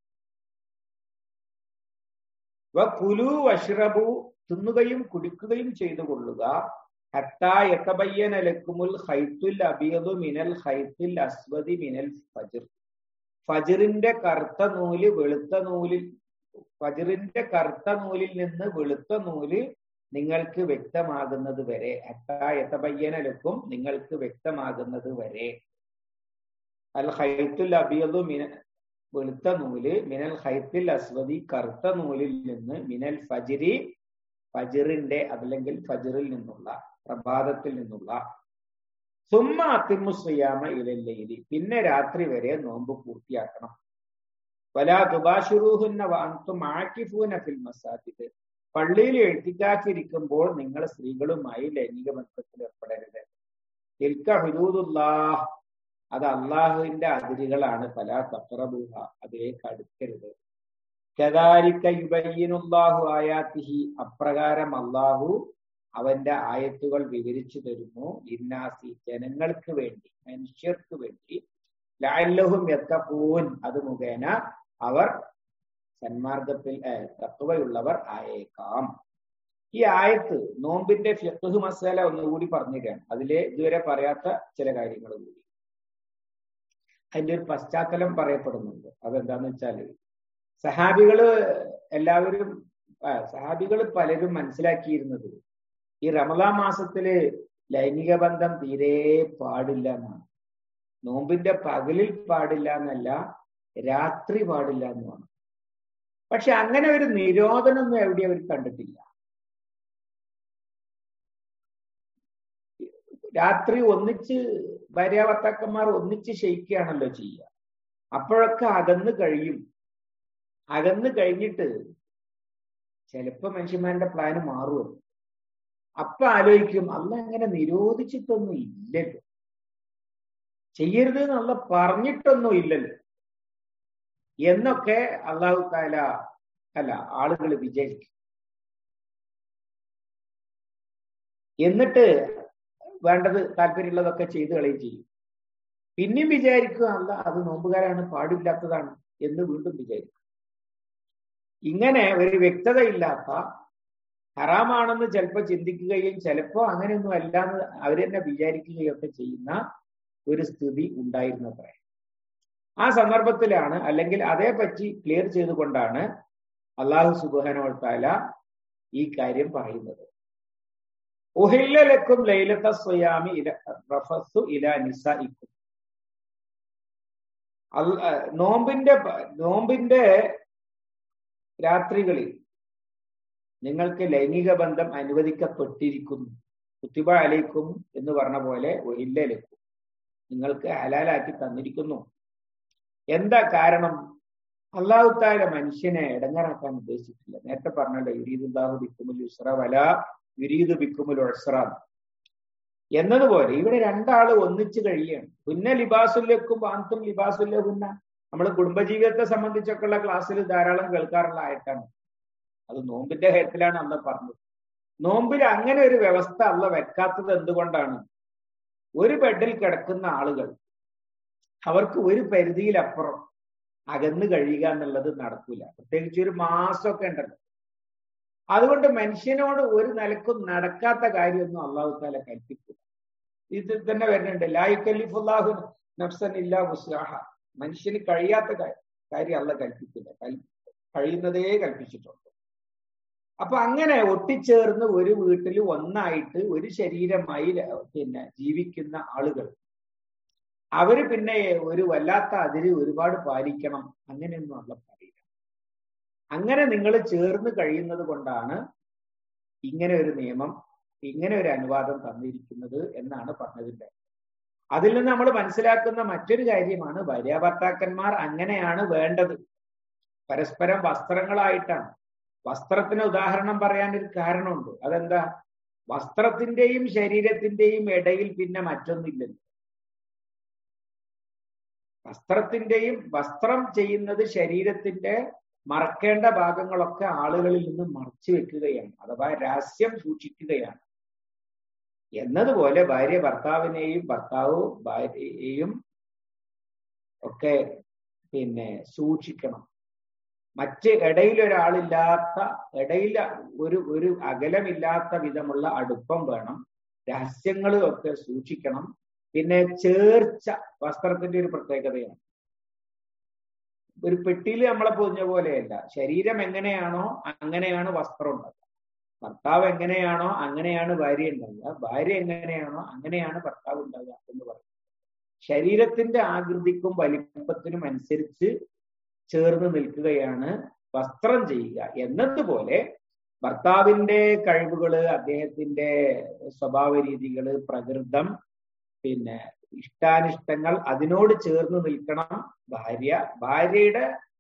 വ കുലു വഷ്റബു തിന്നുകയും കുടിക്കുകയും ചെയ്തു കൊള്ളുക ഹത്തായത്തബയ്യനലക്കുമുൽ ഹൈത്തുൽ അബിയതു മിനൽ ഹൈത്തുൽ അസ്വദി മിനൽ ഫജിർ ഫജിറിന്റെ കറുത്ത നൂല് വെളുത്ത നൂലിൽ ഫജിറിന്റെ കറുത്ത നൂലിൽ നിന്ന് വെളുത്ത നൂല് നിങ്ങൾക്ക് വ്യക്തമാകുന്നത് വരെ ഹത്തായത്തബയ്യനലക്കും നിങ്ങൾക്ക് വ്യക്തമാകുന്നത് വരെ അൽ ഹൈത്തുൽ അബിയതു മിന വെളുത്ത നൂല് മിനൽ ഹൈത്തിൽ അസ്വദി കറുത്ത നൂലിൽ നിന്ന് മിനൽ ഫജിരി ഫജിറിന്റെ അതല്ലെങ്കിൽ ഫജിറിൽ നിന്നുള്ള പ്രഭാതത്തിൽ നിന്നുള്ള സുമ്മ അത്തിമുസ്യാമ ഇലല്ലയിലി പിന്നെ രാത്രി വരെ നോമ്പ് പൂർത്തിയാക്കണം വലാ തുബാഷുറൂഹുന്ന വാന്തും ആക്കിഫൂന ഫിൽ മസാജിദ് പള്ളിയിൽ എഴുത്തിക്കാറ്റിരിക്കുമ്പോൾ നിങ്ങൾ സ്ത്രീകളുമായി ലൈംഗിക ബന്ധത്തിൽ ഏർപ്പെടരുത് തിൽക്ക ഹുദൂദുല്ലാഹ് അത് അള്ളാഹുവിന്റെ അതിരുകളാണ് പല തക്രബൂഹ അതിലേക്ക് അടുക്കരുത് കദാലിക്ക യുബയ്യനുല്ലാഹു ആയാത്തിഹി അപ്രകാരം അള്ളാഹു അവന്റെ ആയത്തുകൾ വിവരിച്ചു തരുന്നു ഇന്നാസി ജനങ്ങൾക്ക് വേണ്ടി മനുഷ്യർക്ക് വേണ്ടി ലാല്ലഹും എത്തപ്പൂൻ അത് മുഖേന അവർ സന്മാർഗത്തിൽ തത്വയുള്ളവർ ആയേക്കാം ഈ ആയത്ത് നോമ്പിന്റെ ഫിഖ് മസാല ഒന്നുകൂടി പറഞ്ഞുതരാണ് അതിലെ ഇതുവരെ പറയാത്ത ചില കാര്യങ്ങൾ കൂടി അതിന്റെ ഒരു പശ്ചാത്തലം പറയപ്പെടുന്നുണ്ട് അതെന്താന്ന് വെച്ചാല് സഹാബികള് എല്ലാവരും സഹാബികൾ പലരും മനസ്സിലാക്കിയിരുന്നത് ഈ റമദാ മാസത്തില് ലൈംഗിക ബന്ധം തീരെ പാടില്ല എന്നാണ് നോമ്പിന്റെ പകലിൽ പാടില്ല എന്നല്ല രാത്രി പാടില്ല എന്നുമാണ് പക്ഷെ അങ്ങനെ ഒരു നിരോധനമൊന്നും എവിടെയും അവർ കണ്ടിട്ടില്ല രാത്രി ഒന്നിച്ച് ഭാര്യാഭർത്താക്കന്മാർ ഒന്നിച്ച് ശയിക്കുകയാണല്ലോ ചെയ്യുക അപ്പോഴൊക്കെ അകന്ന് കഴിയും അകന്ന് കഴിഞ്ഞിട്ട് ചിലപ്പോ മനുഷ്യന്മാരുടെ പ്ലാന് മാറുമോ അപ്പൊ ആലോചിക്കും അല്ല അങ്ങനെ നിരോധിച്ചിട്ടൊന്നും ഇല്ലല്ലോ ചെയ്യരുത് എന്നുള്ള പറഞ്ഞിട്ടൊന്നും ഇല്ലല്ലോ എന്നൊക്കെ അള്ളാഹു താല അല്ല ആളുകൾ വിജയിക്കും എന്നിട്ട് വേണ്ടത് താല്പര്യമുള്ളതൊക്കെ ചെയ്തു കളയും ചെയ്യും പിന്നെയും വിചാരിക്കുക അല്ല അത് നോമ്പുകാരാണ് പാടില്ലാത്തതാണ് എന്ന് വീണ്ടും വിചാരിക്കും ഇങ്ങനെ ഒരു വ്യക്തത ഇല്ലാത്ത ഹറാമാണെന്ന് ചിലപ്പോൾ ചിന്തിക്കുകയും ചിലപ്പോൾ അങ്ങനെയൊന്നും അല്ലാന്ന് അവർ തന്നെ വിചാരിക്കുകയും ഒക്കെ ചെയ്യുന്ന ഒരു സ്ഥിതി ഉണ്ടായിരുന്നത്രേ ആ സന്ദർഭത്തിലാണ് അല്ലെങ്കിൽ അതേപറ്റി ക്ലിയർ ചെയ്തുകൊണ്ടാണ് അള്ളാഹു സുബാനോത്താല ഈ കാര്യം പറയുന്നത് ഉഹില്ലലക്കും ലൈലത്ത സ്വയാമി ഇല റഫസു ഇല നിസഇക്കും നോമ്പിന്റെ നോമ്പിന്റെ രാത്രികളിൽ നിങ്ങൾക്ക് ലൈംഗിക ബന്ധം അനുവദിക്കപ്പെട്ടിരിക്കുന്നു കുത്തിബ അലൈക്കും എന്ന് പറഞ്ഞ പോലെ ഒഹില്ലലക്കും നിങ്ങൾക്ക് ഹലാലാക്കി തന്നിരിക്കുന്നു എന്താ കാരണം അള്ളാഹുത്താല മനുഷ്യനെ ഇടങ്ങറാക്കാൻ ഉദ്ദേശിച്ചിട്ടില്ല നേരത്തെ പറഞ്ഞല്ലോ യുരീദുല്ലാഹു ബിക്കുമുൽ യുസ്ര വല യുരീദു ബിക്കുമുൽ ഒസ്ര എന്നതുപോലെ ഇവിടെ രണ്ടാള് ഒന്നിച്ചു കഴിയാണ് പുന്ന ലിബാസുല്ലക്കും പാന്തും ലിബാസുല്ലഹുന്ന നമ്മൾ കുടുംബജീവിതത്തെ സംബന്ധിച്ചൊക്കെയുള്ള ക്ലാസ്സിൽ ധാരാളം കേൾക്കാറുള്ള ആയിട്ടാണ് അത് നോമ്പിന്റെ കാര്യത്തിലാണ് അന്ന് പറഞ്ഞത് നോമ്പിൽ അങ്ങനെ ഒരു വ്യവസ്ഥ അല്ല വെക്കാത്തത് എന്തുകൊണ്ടാണ് ഒരു ബെഡിൽ കിടക്കുന്ന ആളുകൾ അവർക്ക് ഒരു പരിധിയിലപ്പുറം അകന്നു കഴിയുക എന്നുള്ളത് നടക്കൂല പ്രത്യേകിച്ച് ഒരു മാസമൊക്കെ ഉണ്ടല്ലോ അതുകൊണ്ട് മനുഷ്യനോട് ഒരു നിലക്കും നടക്കാത്ത കാര്യമൊന്നും അള്ളാഹു താല കൽപ്പിക്കില്ല ഇതിൽ തന്നെ വരുന്നുണ്ട് ലായിക്കല്ലിഫുല്ലാഹു നഫ്സൻ ഇല്ലാ മുസ്ലാഹ മനുഷ്യന് കഴിയാത്ത കാര്യം അല്ല കൽപ്പിക്കില്ല കഴിയുന്നതേ കൽപ്പിച്ചിട്ടുണ്ട് അപ്പൊ അങ്ങനെ ഒട്ടിച്ചേർന്ന് ഒരു വീട്ടിൽ ഒന്നായിട്ട് ഒരു ശരീരമായി പിന്നെ ജീവിക്കുന്ന ആളുകൾ അവര് പിന്നെ ഒരു വല്ലാത്ത അതിര് ഒരുപാട് പാലിക്കണം അങ്ങനെയൊന്നും അല്ല പറയില്ല അങ്ങനെ നിങ്ങൾ ചേർന്ന് കഴിയുന്നത് കൊണ്ടാണ് ഇങ്ങനെ ഒരു നിയമം ഇങ്ങനെ ഒരു അനുവാദം തന്നിരിക്കുന്നത് എന്നാണ് പറഞ്ഞതിന്റെ അതിൽ നിന്ന് നമ്മൾ മനസ്സിലാക്കുന്ന മറ്റൊരു കാര്യമാണ് ഭാര്യാഭർത്താക്കന്മാർ അങ്ങനെയാണ് വേണ്ടത് പരസ്പരം വസ്ത്രങ്ങളായിട്ടാണ് വസ്ത്രത്തിന് ഉദാഹരണം പറയാൻ ഒരു കാരണമുണ്ട് അതെന്താ വസ്ത്രത്തിന്റെയും ശരീരത്തിന്റെയും ഇടയിൽ പിന്നെ മറ്റൊന്നില്ലല്ലോ വസ്ത്രത്തിന്റെയും വസ്ത്രം ചെയ്യുന്നത് ശരീരത്തിന്റെ മറക്കേണ്ട ഭാഗങ്ങളൊക്കെ ആളുകളിൽ നിന്ന് മറച്ചു വെക്കുകയാണ് അഥവാ രഹസ്യം സൂക്ഷിക്കുകയാണ് എന്നതുപോലെ ഭാര്യ ഭർത്താവിനെയും ഭർത്താവ് ഭാര്യയെയും ഒക്കെ പിന്നെ സൂക്ഷിക്കണം മറ്റ് ഇടയിൽ ഒരാളില്ലാത്ത ഇടയിൽ ഒരു ഒരു അകലമില്ലാത്ത വിധമുള്ള അടുപ്പം വേണം രഹസ്യങ്ങളും ഒക്കെ സൂക്ഷിക്കണം പിന്നെ ചേർച്ച വസ്ത്രത്തിന്റെ ഒരു പ്രത്യേകതയാണ് ഒരു പെട്ടിയിൽ നമ്മളെ പൊതിഞ്ഞ പോലെയല്ല ശരീരം എങ്ങനെയാണോ അങ്ങനെയാണ് വസ്ത്രം ഉണ്ടാവുക ഭർത്താവ് എങ്ങനെയാണോ അങ്ങനെയാണ് ഭാര്യ ഉണ്ടാവുക ഭാര്യ എങ്ങനെയാണോ അങ്ങനെയാണ് ഭർത്താവ് ഉണ്ടാവുക എന്ന് പറയും ശരീരത്തിന്റെ ആകൃതിക്കും വലിപ്പത്തിനും അനുസരിച്ച് ചേർന്ന് നിൽക്കുകയാണ് വസ്ത്രം ചെയ്യുക എന്നതുപോലെ ഭർത്താവിന്റെ കഴിവുകള് അദ്ദേഹത്തിന്റെ സ്വഭാവ രീതികള് പ്രകൃതം പിന്നെ ഇഷ്ടാനിഷ്ടങ്ങൾ അതിനോട് ചേർന്ന് നിൽക്കണം ഭാര്യ ഭാര്യയുടെ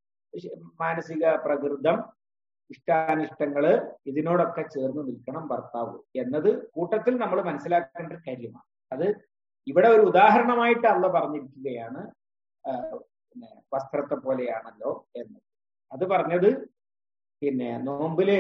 മാനസിക പ്രകൃതം ഇഷ്ടാനിഷ്ടങ്ങള് ഇതിനോടൊക്കെ ചേർന്ന് നിൽക്കണം ഭർത്താവ് എന്നത് കൂട്ടത്തിൽ നമ്മൾ മനസ്സിലാക്കേണ്ട ഒരു കാര്യമാണ് അത് ഇവിടെ ഒരു ഉദാഹരണമായിട്ട് അല്ല പറഞ്ഞിരിക്കുകയാണ് പിന്നെ വസ്ത്രത്തെ പോലെയാണല്ലോ എന്ന് അത് പറഞ്ഞത് പിന്നെ നോമ്പില്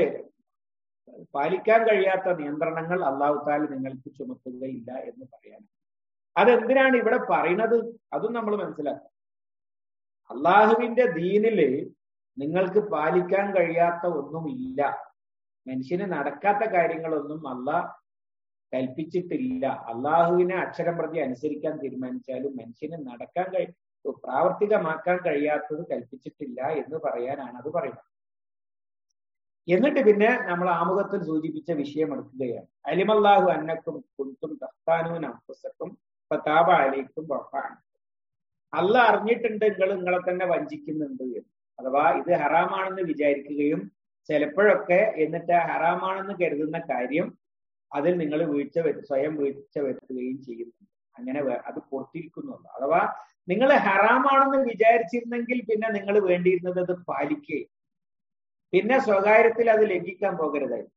പാലിക്കാൻ കഴിയാത്ത നിയന്ത്രണങ്ങൾ അള്ളാഹു താല നിങ്ങൾക്ക് ചുമത്തുകയില്ല എന്ന് പറയാനാണ് അതെന്തിനാണ് ഇവിടെ പറയുന്നത് അതും നമ്മൾ മനസ്സിലാക്കാം അള്ളാഹുവിന്റെ ദീനില് നിങ്ങൾക്ക് പാലിക്കാൻ കഴിയാത്ത ഒന്നുമില്ല മനുഷ്യന് നടക്കാത്ത കാര്യങ്ങളൊന്നും അള്ളാഹ് കൽപ്പിച്ചിട്ടില്ല അള്ളാഹുവിനെ അക്ഷരം പ്രതി അനുസരിക്കാൻ തീരുമാനിച്ചാലും മനുഷ്യന് നടക്കാൻ കഴി പ്രാവർത്തികമാക്കാൻ കഴിയാത്തത് കൽപ്പിച്ചിട്ടില്ല എന്ന് പറയാനാണ് അത് പറയുന്നത് എന്നിട്ട് പിന്നെ നമ്മൾ ആമുഖത്തിൽ സൂചിപ്പിച്ച വിഷയം എടുക്കുകയാണ് അലിമല്ലാഹു അന്നക്കും കുന്തും തഫ്താനൂൻ അംഫുസക്കും താപ അലൈക്കും വഫാൻ അല്ല അറിഞ്ഞിട്ടുണ്ട് നിങ്ങൾ നിങ്ങളെ തന്നെ വഞ്ചിക്കുന്നുണ്ട് എന്ന് അഥവാ ഇത് ഹറാമാണെന്ന് വിചാരിക്കുകയും ചിലപ്പോഴൊക്കെ എന്നിട്ട് ഹറാമാണെന്ന് കരുതുന്ന കാര്യം അതിൽ നിങ്ങൾ വീഴ്ച സ്വയം വീഴ്ച വരുത്തുകയും ചെയ്യുന്നുണ്ട് അങ്ങനെ അത് പുറത്തിരിക്കുന്നുണ്ട് അഥവാ നിങ്ങൾ ഹറാമാണെന്ന് വിചാരിച്ചിരുന്നെങ്കിൽ പിന്നെ നിങ്ങൾ വേണ്ടിയിരുന്നത് അത് പാലിക്കുകയും പിന്നെ സ്വകാര്യത്തിൽ അത് ലംഘിക്കാൻ പോകരുതായി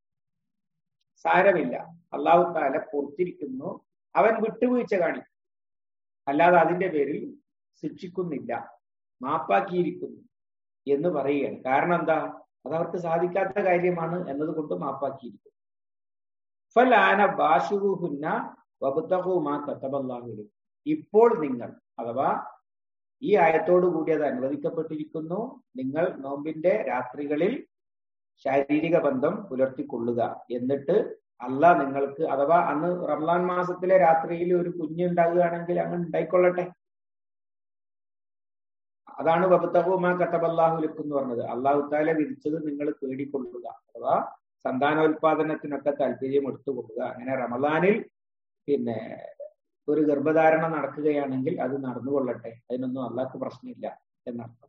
സാരമില്ല അള്ളാഹു താല പുറത്തിരിക്കുന്നു അവൻ വിട്ടുവീഴ്ച കാണിക്കും അല്ലാതെ അതിന്റെ പേരിൽ ശിക്ഷിക്കുന്നില്ല മാപ്പാക്കിയിരിക്കുന്നു എന്ന് പറയുകയാണ് കാരണം എന്താ അത് അവർക്ക് സാധിക്കാത്ത കാര്യമാണ് എന്നതുകൊണ്ട് മാപ്പാക്കിയിരിക്കും ഫലാന ബാഷുഹുന്ന വബുത്തഹുമാ കത്തബല്ലാഹുലി ഇപ്പോൾ നിങ്ങൾ അഥവാ ഈ ആയത്തോടു കൂടി അത് അനുവദിക്കപ്പെട്ടിരിക്കുന്നു നിങ്ങൾ നോമ്പിന്റെ രാത്രികളിൽ ശാരീരിക ബന്ധം പുലർത്തിക്കൊള്ളുക എന്നിട്ട് അല്ല നിങ്ങൾക്ക് അഥവാ അന്ന് റംലാൻ മാസത്തിലെ രാത്രിയിൽ ഒരു കുഞ്ഞുണ്ടാകുകയാണെങ്കിൽ അങ്ങനെ ഉണ്ടായിക്കൊള്ളട്ടെ അതാണ് വബത്തഹുമാ കത്തബല്ലാഹുലിക്ക് എന്ന് പറഞ്ഞത് അള്ളാഹു താല വിധിച്ചത് നിങ്ങൾ തേടിക്കൊള്ളുക അഥവാ സന്താനോൽപാദനത്തിനൊക്കെ താല്പര്യം എടുത്തുകൊള്ളുക അങ്ങനെ റമദാനിൽ പിന്നെ ഒരു ഗർഭധാരണം നടക്കുകയാണെങ്കിൽ അത് നടന്നുകൊള്ളട്ടെ അതിനൊന്നും അള്ളാഹ്ക്ക് പ്രശ്നമില്ല എന്നർത്ഥം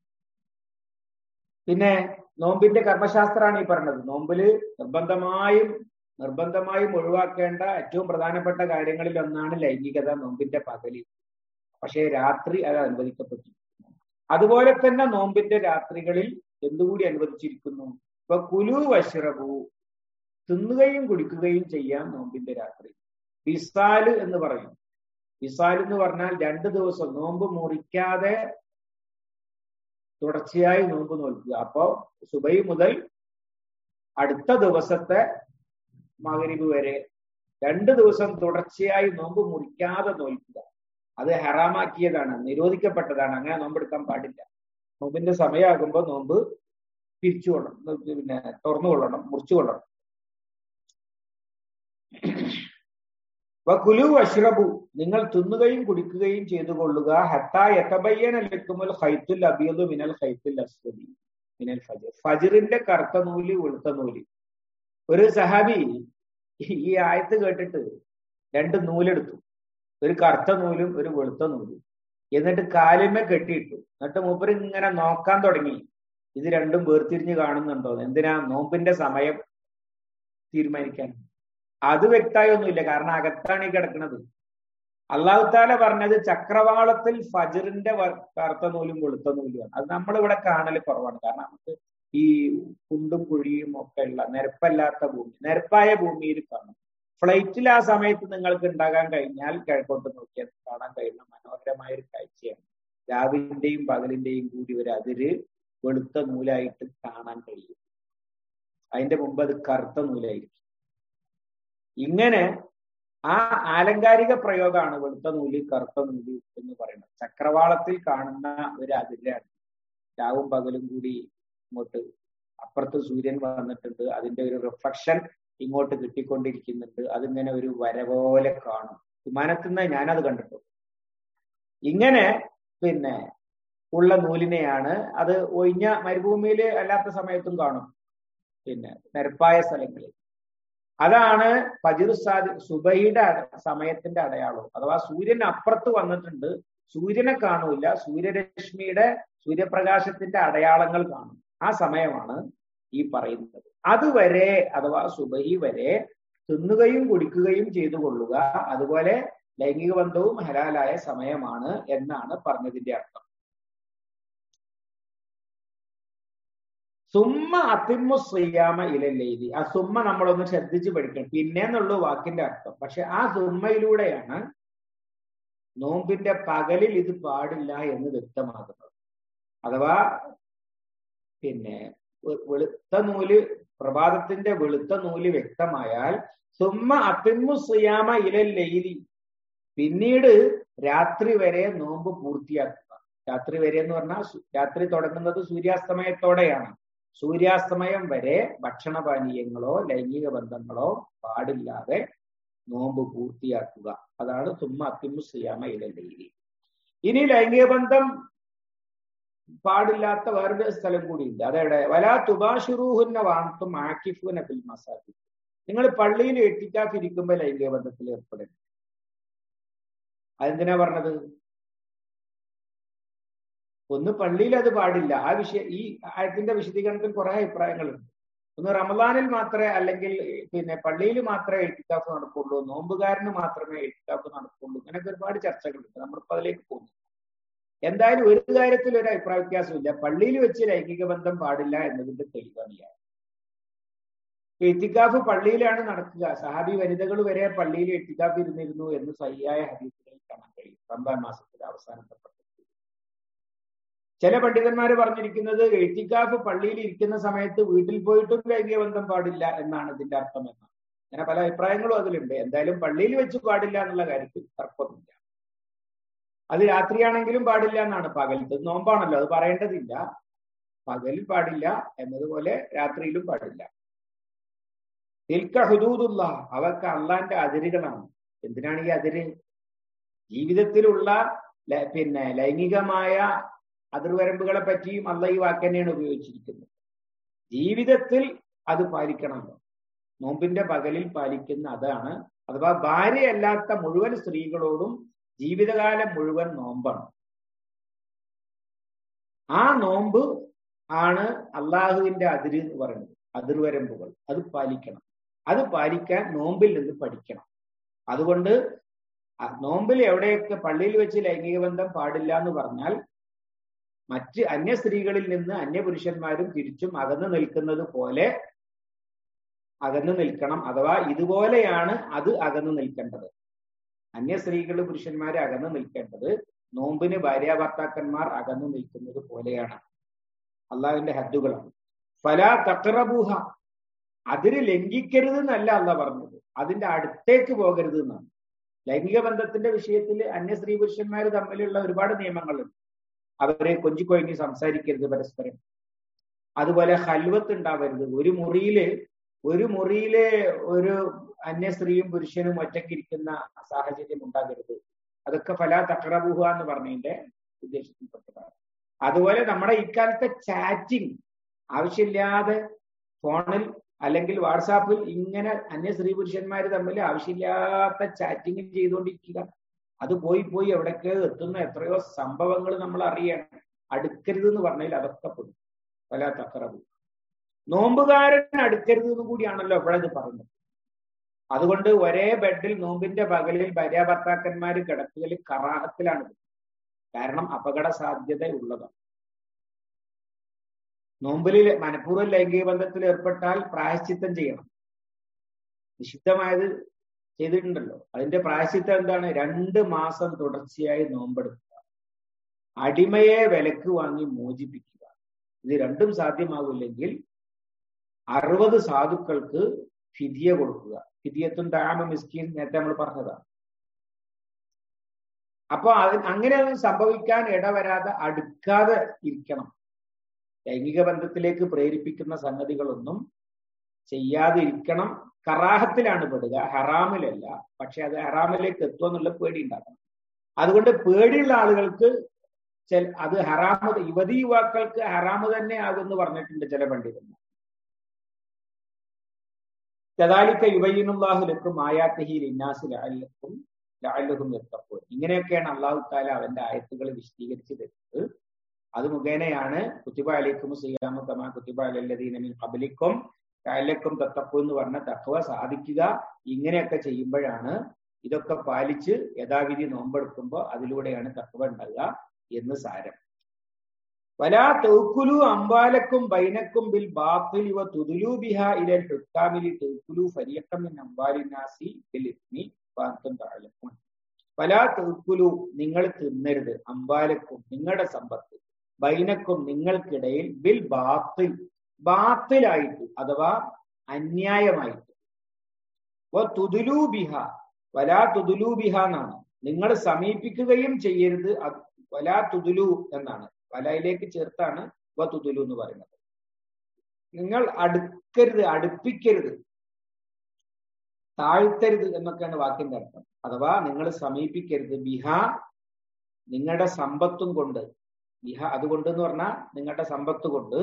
പിന്നെ നോമ്പിന്റെ കർമ്മശാസ്ത്രമാണ് ഈ പറഞ്ഞത് നോമ്പില് നിർബന്ധമായും നിർബന്ധമായും ഒഴിവാക്കേണ്ട ഏറ്റവും പ്രധാനപ്പെട്ട കാര്യങ്ങളിൽ ഒന്നാണ് ലൈംഗികത നോമ്പിന്റെ പകലിൽ പക്ഷേ രാത്രി അത് അനുവദിക്കപ്പെട്ടു അതുപോലെ തന്നെ നോമ്പിന്റെ രാത്രികളിൽ എന്തുകൂടി അനുവദിച്ചിരിക്കുന്നു ഇപ്പൊ കുലു വശ്രബു തിന്നുകയും കുടിക്കുകയും ചെയ്യാം നോമ്പിന്റെ രാത്രി വിസാല് എന്ന് പറയും വിസാൽ എന്ന് പറഞ്ഞാൽ രണ്ട് ദിവസം നോമ്പ് മുറിക്കാതെ തുടർച്ചയായി നോമ്പ് നോൽക്കുക അപ്പോ സുബൈ മുതൽ അടുത്ത ദിവസത്തെ മകരിബ് വരെ രണ്ട് ദിവസം തുടർച്ചയായി നോമ്പ് മുറിക്കാതെ നോൽക്കുക അത് ഹറാമാക്കിയതാണ് നിരോധിക്കപ്പെട്ടതാണ് അങ്ങനെ നോമ്പെടുക്കാൻ പാടില്ല നോമ്പിന്റെ സമയമാകുമ്പോൾ നോമ്പ് പിരിച്ചു കൊള്ളണം പിന്നെ തുറന്നു കൊള്ളണം മുറിച്ചു കൊള്ളണം കുലു അഷ്റബു നിങ്ങൾ തിന്നുകയും കുടിക്കുകയും ചെയ്തു കൊള്ളുക ഹത്താ യത്തബയ്യൻ ലക്കുമുൽ ഹൈത്തുൽ അബിയതു മിനൽ ഹൈത്തുൽ അസ്വദി മിനൽ ഫജർ ഫജറിന്റെ കറുത്ത നൂല് വെളുത്ത നൂല് ഒരു സഹാബി ഈ ആയത്ത് കേട്ടിട്ട് രണ്ട് നൂലെടുത്തു ഒരു കറുത്ത നൂലും ഒരു വെളുത്ത നൂലും എന്നിട്ട് കാലിന്മേ കെട്ടിയിട്ടു എന്നിട്ട് മൂപ്പര് ഇങ്ങനെ നോക്കാൻ തുടങ്ങി ഇത് രണ്ടും വേർതിരിഞ്ഞ് കാണുന്നുണ്ടോ എന്തിനാ നോമ്പിന്റെ സമയം തീരുമാനിക്കാൻ അത് വ്യക്തമായൊന്നുമില്ല കാരണം അകത്താണ് ഈ കിടക്കുന്നത് അള്ളാഹുത്താല പറഞ്ഞത് ചക്രവാളത്തിൽ ഫജറിന്റെ കറുത്ത നൂലും വെളുത്ത നൂലുമാണ് അത് നമ്മളിവിടെ കാണൽ കുറവാണ് കാരണം നമുക്ക് ഈ കുണ്ടും കുഴിയും ഒക്കെ ഉള്ള നിരപ്പല്ലാത്ത ഭൂമി നിരപ്പായ ഭൂമിയിൽ കാണും ഫ്ലൈറ്റിൽ ആ സമയത്ത് നിങ്ങൾക്ക് ഉണ്ടാകാൻ കഴിഞ്ഞാൽ കിഴക്കോട്ട് നോക്കിയാൽ കാണാൻ കഴിയുന്ന മനോഹരമായ ഒരു കാഴ്ചയാണ് രാവിലിന്റെയും പകലിന്റെയും കൂടി ഒരു അതിര് വെളുത്ത നൂലായിട്ട് കാണാൻ കഴിയും അതിന്റെ മുമ്പ് അത് കറുത്ത നൂലായിരിക്കും ഇങ്ങനെ ആ ആലങ്കാരിക പ്രയോഗമാണ് വെളുത്ത നൂല് കറുത്ത നൂല് എന്ന് പറയുന്നത് ചക്രവാളത്തിൽ കാണുന്ന ഒരു അതിരാണ് രാവും പകലും കൂടി ഇങ്ങോട്ട് അപ്പുറത്ത് സൂര്യൻ വന്നിട്ടുണ്ട് അതിന്റെ ഒരു റിഫ്ലക്ഷൻ ഇങ്ങോട്ട് കിട്ടിക്കൊണ്ടിരിക്കുന്നുണ്ട് അതിങ്ങനെ ഒരു വര പോലെ കാണും വിമാനത്തിൽ നിന്ന് ഞാനത് കണ്ടിട്ടു ഇങ്ങനെ പിന്നെ ഉള്ള നൂലിനെയാണ് അത് ഒഴിഞ്ഞ മരുഭൂമിയിൽ അല്ലാത്ത സമയത്തും കാണും പിന്നെ നിരപ്പായ സ്ഥലങ്ങളിൽ അതാണ് ഫജിറുസാദി സുബൈയുടെ സമയത്തിന്റെ അടയാളം അഥവാ സൂര്യൻ അപ്പുറത്ത് വന്നിട്ടുണ്ട് സൂര്യനെ കാണൂല സൂര്യരശ്മിയുടെ സൂര്യപ്രകാശത്തിന്റെ അടയാളങ്ങൾ കാണും ആ സമയമാണ് ഈ പറയുന്നത് അതുവരെ അഥവാ സുബഹി വരെ തിന്നുകയും കുടിക്കുകയും ചെയ്തു കൊള്ളുക അതുപോലെ ലൈംഗിക ബന്ധവും ഹലാലായ സമയമാണ് എന്നാണ് പറഞ്ഞതിന്റെ അർത്ഥം സുമ്മ അതിമ്മു ശ്രീയാമ ഇലല്ലേലി ആ സുമ്മ നമ്മളൊന്ന് ശ്രദ്ധിച്ച് പഠിക്കണം പിന്നെ എന്നുള്ളൂ വാക്കിന്റെ അർത്ഥം പക്ഷെ ആ സുമ്മയിലൂടെയാണ് നോമ്പിന്റെ പകലിൽ ഇത് പാടില്ല എന്ന് വ്യക്തമാകുന്നത് അഥവാ പിന്നെ വെളുത്ത നൂല് പ്രഭാതത്തിന്റെ വെളുത്ത നൂല് വ്യക്തമായാൽ സുമ്മ അതിമ്മു ശ്രീയാമ ഇലല്ലേലി പിന്നീട് രാത്രി വരെ നോമ്പ് പൂർത്തിയാക്കുക രാത്രി വരെ എന്ന് പറഞ്ഞാൽ രാത്രി തുടങ്ങുന്നത് സൂര്യാസ്തമയത്തോടെയാണ് സൂര്യാസ്തമയം വരെ ഭക്ഷണപാനീയങ്ങളോ ലൈംഗിക ബന്ധങ്ങളോ പാടില്ലാതെ നോമ്പ് പൂർത്തിയാക്കുക അതാണ് തുമ്മ അത്തിമു സിയാമ ഇലല്ലി ഇനി ലൈംഗിക ബന്ധം പാടില്ലാത്ത വേറൊരു സ്ഥലം കൂടിയുണ്ട് അതെവിടെ വലാ തുബാഷുറൂഹുന്ന വാർത്തും ആക്കിഫുന ഫിൽ മസാജി നിങ്ങൾ പള്ളിയിൽ എത്തിക്കാത്തിരിക്കുമ്പോൾ ലൈംഗിക ബന്ധത്തിൽ ഏർപ്പെടരുത് അതെന്തിനാ പറഞ്ഞത് ഒന്ന് പള്ളിയിൽ അത് പാടില്ല ആ വിഷയ ഈ ആയത്തിന്റെ വിശദീകരണത്തിൽ കുറെ അഭിപ്രായങ്ങളുണ്ട് ഒന്ന് റമദാനിൽ മാത്രമേ അല്ലെങ്കിൽ പിന്നെ പള്ളിയിൽ മാത്രമേ എഴുത്തിക്കാഫ് നടക്കുള്ളൂ നോമ്പുകാരന് മാത്രമേ എഴുത്തിക്കാഫ് നടക്കുള്ളൂ ഇങ്ങനെയൊക്കെ ഒരുപാട് ചർച്ചകളുണ്ട് നമ്മളിപ്പോ അതിലേക്ക് പോകുന്നു എന്തായാലും ഒരു കാര്യത്തിൽ ഒരു അഭിപ്രായ വ്യത്യാസമില്ല പള്ളിയിൽ വെച്ച് ലൈംഗിക ബന്ധം പാടില്ല എന്നതിന്റെ തെളിവാണ് ഞാൻ എത്തിക്കാഫ് പള്ളിയിലാണ് നടക്കുക സഹാബി വനിതകൾ വരെ പള്ളിയിൽ എത്തിക്കാഫ് ഇരുന്നിരുന്നു എന്ന് സഹിയായ ഹദീസുകളിൽ കാണാൻ കഴിയും റംബാൻ മാസത്തിലെ അവസാനത്തെ ചില പണ്ഡിതന്മാർ പറഞ്ഞിരിക്കുന്നത് എഴുത്തിക്കാഫ് പള്ളിയിൽ ഇരിക്കുന്ന സമയത്ത് വീട്ടിൽ പോയിട്ടും ലൈംഗിക ബന്ധം പാടില്ല എന്നാണ് ഇതിന്റെ അർത്ഥം എന്നാണ് അങ്ങനെ പല അഭിപ്രായങ്ങളും അതിലുണ്ട് എന്തായാലും പള്ളിയിൽ വെച്ച് പാടില്ല എന്നുള്ള കാര്യത്തിൽ തർക്കമൊന്നുമില്ല അത് രാത്രിയാണെങ്കിലും പാടില്ല എന്നാണ് പകലത്ത് നോമ്പാണല്ലോ അത് പറയേണ്ടതില്ല പകലിൽ പാടില്ല എന്നതുപോലെ രാത്രിയിലും പാടില്ല തിൽക്ക ഹുദൂദുള്ള അവർക്ക് അള്ളാന്റെ അതിരുകളാണ് എന്തിനാണ് ഈ അതിര് ജീവിതത്തിലുള്ള പിന്നെ ലൈംഗികമായ അതിർവരമ്പുകളെ പറ്റിയും അള്ള ഈ വാക്ക് തന്നെയാണ് ഉപയോഗിച്ചിരിക്കുന്നത് ജീവിതത്തിൽ അത് പാലിക്കണമല്ലോ നോമ്പിന്റെ പകലിൽ പാലിക്കുന്ന അതാണ് അഥവാ ഭാര്യയല്ലാത്ത മുഴുവൻ സ്ത്രീകളോടും ജീവിതകാലം മുഴുവൻ നോമ്പാണ് ആ നോമ്പ് ആണ് അള്ളാഹുവിന്റെ അതിര് എന്ന് പറയുന്നത് അതിർവരമ്പുകൾ അത് പാലിക്കണം അത് പാലിക്കാൻ നോമ്പിൽ നിന്ന് പഠിക്കണം അതുകൊണ്ട് നോമ്പിൽ എവിടെയൊക്കെ പള്ളിയിൽ വെച്ച് ലൈംഗിക ബന്ധം പാടില്ല എന്ന് പറഞ്ഞാൽ മറ്റ് അന്യ സ്ത്രീകളിൽ നിന്ന് അന്യ പുരുഷന്മാരും തിരിച്ചും അകന്നു നിൽക്കുന്നത് പോലെ അകന്നു നിൽക്കണം അഥവാ ഇതുപോലെയാണ് അത് അകന്നു നിൽക്കേണ്ടത് അന്യ സ്ത്രീകൾ പുരുഷന്മാരെ അകന്നു നിൽക്കേണ്ടത് നോമ്പിന് ഭാര്യ ഭർത്താക്കന്മാർ അകന്നു നിൽക്കുന്നത് പോലെയാണ് അള്ളാഹുവിന്റെ ഹദ്ദുകളാണ് ഫല തക്റബൂഹ അതിര് ലംഘിക്കരുത് എന്നല്ല അല്ല പറഞ്ഞത് അതിന്റെ അടുത്തേക്ക് പോകരുത് എന്നാണ് ലൈംഗിക ബന്ധത്തിന്റെ വിഷയത്തിൽ അന്യ സ്ത്രീ പുരുഷന്മാർ തമ്മിലുള്ള ഒരുപാട് നിയമങ്ങളുണ്ട് അവരെ കൊഞ്ചിക്കൊഴിഞ്ഞ് സംസാരിക്കരുത് പരസ്പരം അതുപോലെ ഹൽവത്ത് ഉണ്ടാവരുത് ഒരു മുറിയില് ഒരു മുറിയിലെ ഒരു അന്യ സ്ത്രീയും പുരുഷനും ഒറ്റക്കിരിക്കുന്ന സാഹചര്യം ഉണ്ടാകരുത് അതൊക്കെ ഫലാ തക്രബുഹ എന്ന് പറഞ്ഞതിന്റെ ഉദ്ദേശത്തിൽപ്പെട്ടതാണ് അതുപോലെ നമ്മുടെ ഇക്കാലത്തെ ചാറ്റിംഗ് ആവശ്യമില്ലാതെ ഫോണിൽ അല്ലെങ്കിൽ വാട്സാപ്പിൽ ഇങ്ങനെ അന്യ സ്ത്രീ പുരുഷന്മാർ തമ്മിൽ ആവശ്യമില്ലാത്ത ചാറ്റിംഗ് ചെയ്തുകൊണ്ടിരിക്കുക അത് പോയി പോയി എവിടേക്ക് എത്തുന്ന എത്രയോ സംഭവങ്ങൾ നമ്മൾ അറിയണം അടുക്കരുത് എന്ന് പറഞ്ഞാൽ അതൊക്കെ പെടും പല തക്കറവ് നോമ്പുകാരൻ അടുക്കരുത് എന്ന് കൂടിയാണല്ലോ എപ്പോഴത് പറയുന്നത് അതുകൊണ്ട് ഒരേ ബെഡിൽ നോമ്പിന്റെ പകലിൽ ഭാര്യ ഭർത്താക്കന്മാർ കിടക്കുകയിൽ കറാഹത്തിലാണ് കാരണം അപകട സാധ്യത ഉള്ളതാണ് നോമ്പിൽ മനഃപൂർവ്വം ലൈംഗിക ബന്ധത്തിൽ ഏർപ്പെട്ടാൽ പ്രായശ്ചിത്തം ചെയ്യണം നിഷിദ്ധമായത് ചെയ്തിട്ടുണ്ടല്ലോ അതിന്റെ പ്രായശ്ചിത്തം എന്താണ് രണ്ട് മാസം തുടർച്ചയായി നോമ്പെടുക്കുക അടിമയെ വിലക്ക് വാങ്ങി മോചിപ്പിക്കുക ഇത് രണ്ടും സാധ്യമാവില്ലെങ്കിൽ അറുപത് സാധുക്കൾക്ക് ഫിദിയ കൊടുക്കുക ഫിദിയത്തും താമ മിസ്കീൻ നേരത്തെ നമ്മൾ പറഞ്ഞതാണ് അപ്പൊ അത് അങ്ങനെയൊന്നും സംഭവിക്കാൻ ഇടവരാതെ അടുക്കാതെ ഇരിക്കണം ലൈംഗിക ബന്ധത്തിലേക്ക് പ്രേരിപ്പിക്കുന്ന സംഗതികളൊന്നും ചെയ്യാതെ ഇരിക്കണം കറാഹത്തിലാണ് പെടുക ഹറാമിലല്ല പക്ഷെ അത് ഹറാമിലേക്ക് എത്തുമെന്നുള്ള പേടി ഉണ്ടാക്കണം അതുകൊണ്ട് പേടിയുള്ള ആളുകൾക്ക് അത് ഹറാമ് യുവതി യുവാക്കൾക്ക് ഹറാമ് തന്നെ ആകുമെന്ന് പറഞ്ഞിട്ടുണ്ട് ചില പണ്ഡിതന്മാർ കദാലിക്ക യുവയിനുല്ലാഹുലക്കും ആയാത്തഹി ലിന്നാസി ലാലക്കും ലാലഹും എത്തപ്പോൾ ഇങ്ങനെയൊക്കെയാണ് അള്ളാഹു താല അവന്റെ ആയത്തുകൾ വിശദീകരിച്ചു തരുന്നത് അത് മുഖേനയാണ് കുത്തിബ അലിക്കും സിയാമു കമാ കുത്തിബ അലല്ലദീനമിൻ കബലിക്കും ലാലക്കും തത്തപ്പു എന്ന് പറഞ്ഞ തക്കവ സാധിക്കുക ഇങ്ങനെയൊക്കെ ചെയ്യുമ്പോഴാണ് ഇതൊക്കെ പാലിച്ച് യഥാവിധി നോമ്പെടുക്കുമ്പോൾ അതിലൂടെയാണ് തക്കവ ഉണ്ടാകുക എന്ന് സാരം വലാ തൗക്കുലു അമ്പാലക്കും ബൈനക്കും ബിൽ ബാത്തിൽ ഇവ തുതുലു ബിഹ ഇലൽ ഹുക്കാമിലി തൗക്കുലു ഫരിയക്കം മിൻ അമ്പാലിനാസി ബിൽ ഇസ്മി വാർത്തും താഴലക്കും വലാ തൗക്കുലു നിങ്ങൾ തിന്നരുത് അമ്പാലക്കും നിങ്ങളുടെ സമ്പത്ത് ബൈനക്കും നിങ്ങൾക്കിടയിൽ ബിൽ ബാത്തിൽ ബാത്തിലായിട്ട് അഥവാ അന്യായമായിട്ട് തുതുലു ബിഹ വലാ തുതുലു ബിഹ എന്നാണ് നിങ്ങൾ സമീപിക്കുകയും ചെയ്യരുത് വലാ തുതുലു എന്നാണ് വലയിലേക്ക് ചേർത്താണ് വ തുതുലു എന്ന് പറയുന്നത് നിങ്ങൾ അടുക്കരുത് അടുപ്പിക്കരുത് താഴ്ത്തരുത് എന്നൊക്കെയാണ് വാക്കിന്റെ അർത്ഥം അഥവാ നിങ്ങൾ സമീപിക്കരുത് ബിഹ നിങ്ങളുടെ സമ്പത്തും കൊണ്ട് ബിഹ അതുകൊണ്ട് എന്ന് പറഞ്ഞാൽ നിങ്ങളുടെ സമ്പത്ത് കൊണ്ട്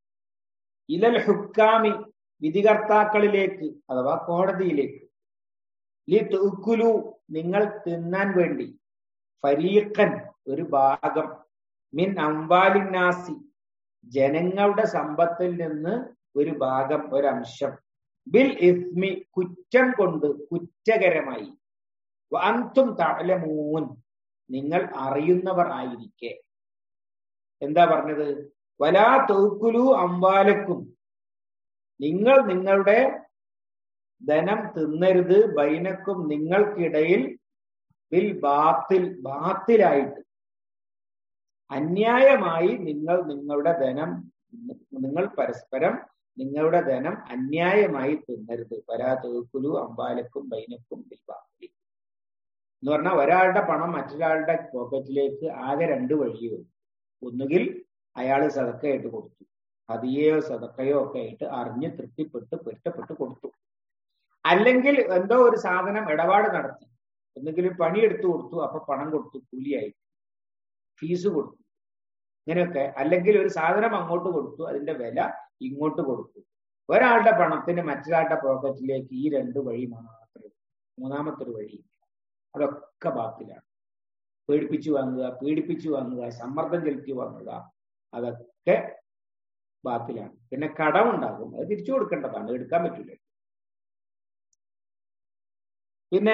ഇലൽ ഹുക്കാമി വിധികർത്താക്കളിലേക്ക് അഥവാ കോടതിയിലേക്ക് ലി തൂക്കുലു നിങ്ങൾ തിന്നാൻ വേണ്ടി ഫരീഖൻ ഒരു ഭാഗം മിൻ അംവാലിനാസി ജനങ്ങളുടെ സമ്പത്തിൽ നിന്ന് ഒരു ഭാഗം ഒരംശം ബിൽ ഇസ്മി കുറ്റം കൊണ്ട് കുറ്റകരമായി അന്തും തലമൂൻ നിങ്ങൾ അറിയുന്നവർ ആയിരിക്കെ എന്താ പറഞ്ഞത് വലാ തൂക്കുലു അമ്പാലക്കും നിങ്ങൾ നിങ്ങളുടെ ധനം തിന്നരുത് ബൈനക്കും നിങ്ങൾക്കിടയിൽ ബിൽ ബാത്തിൽ ബാത്തിലായിട്ട് അന്യായമായി നിങ്ങൾ നിങ്ങളുടെ ധനം നിങ്ങൾ പരസ്പരം നിങ്ങളുടെ ധനം അന്യായമായി തിന്നരുത് പരാ തേക്കുലു അമ്പാലക്കും ബൈനക്കും ബിൽബാലി എന്ന് പറഞ്ഞാൽ ഒരാളുടെ പണം മറ്റൊരാളുടെ പോക്കറ്റിലേക്ക് ആകെ രണ്ട് വഴിയേ ഉള്ളൂ ഒന്നുകിൽ അയാൾ സതക്കയായിട്ട് കൊടുത്തു ഹതിയോ സതക്കയോ ഒക്കെ ആയിട്ട് അറിഞ്ഞ് തൃപ്തിപ്പെട്ട് പൊരുത്തപ്പെട്ട് കൊടുത്തു അല്ലെങ്കിൽ എന്തോ ഒരു സാധനം ഇടപാട് നടത്തി ഒന്നുകിൽ പണിയെടുത്തു കൊടുത്തു അപ്പൊ പണം കൊടുത്തു കൂലിയായി ഫീസ് കൊടുത്തു ഇങ്ങനെയൊക്കെ അല്ലെങ്കിൽ ഒരു സാധനം അങ്ങോട്ട് കൊടുത്തു അതിന്റെ വില ഇങ്ങോട്ട് കൊടുത്തു ഒരാളുടെ പണത്തിന് മറ്റൊരാളുടെ പോക്കറ്റിലേക്ക് ഈ രണ്ട് വഴി മാത്രമേ മൂന്നാമത്തെ ഒരു വഴി അതൊക്കെ ബാക്കിലാണ് പേടിപ്പിച്ചു വാങ്ങുക പീഡിപ്പിച്ചു വാങ്ങുക സമ്മർദ്ദം ചെലുത്തി വാങ്ങുക അതൊക്കെ ബാക്കിലാണ് പിന്നെ കടമുണ്ടാകും അത് തിരിച്ചു കൊടുക്കേണ്ടതാണ് എടുക്കാൻ പറ്റില്ല പിന്നെ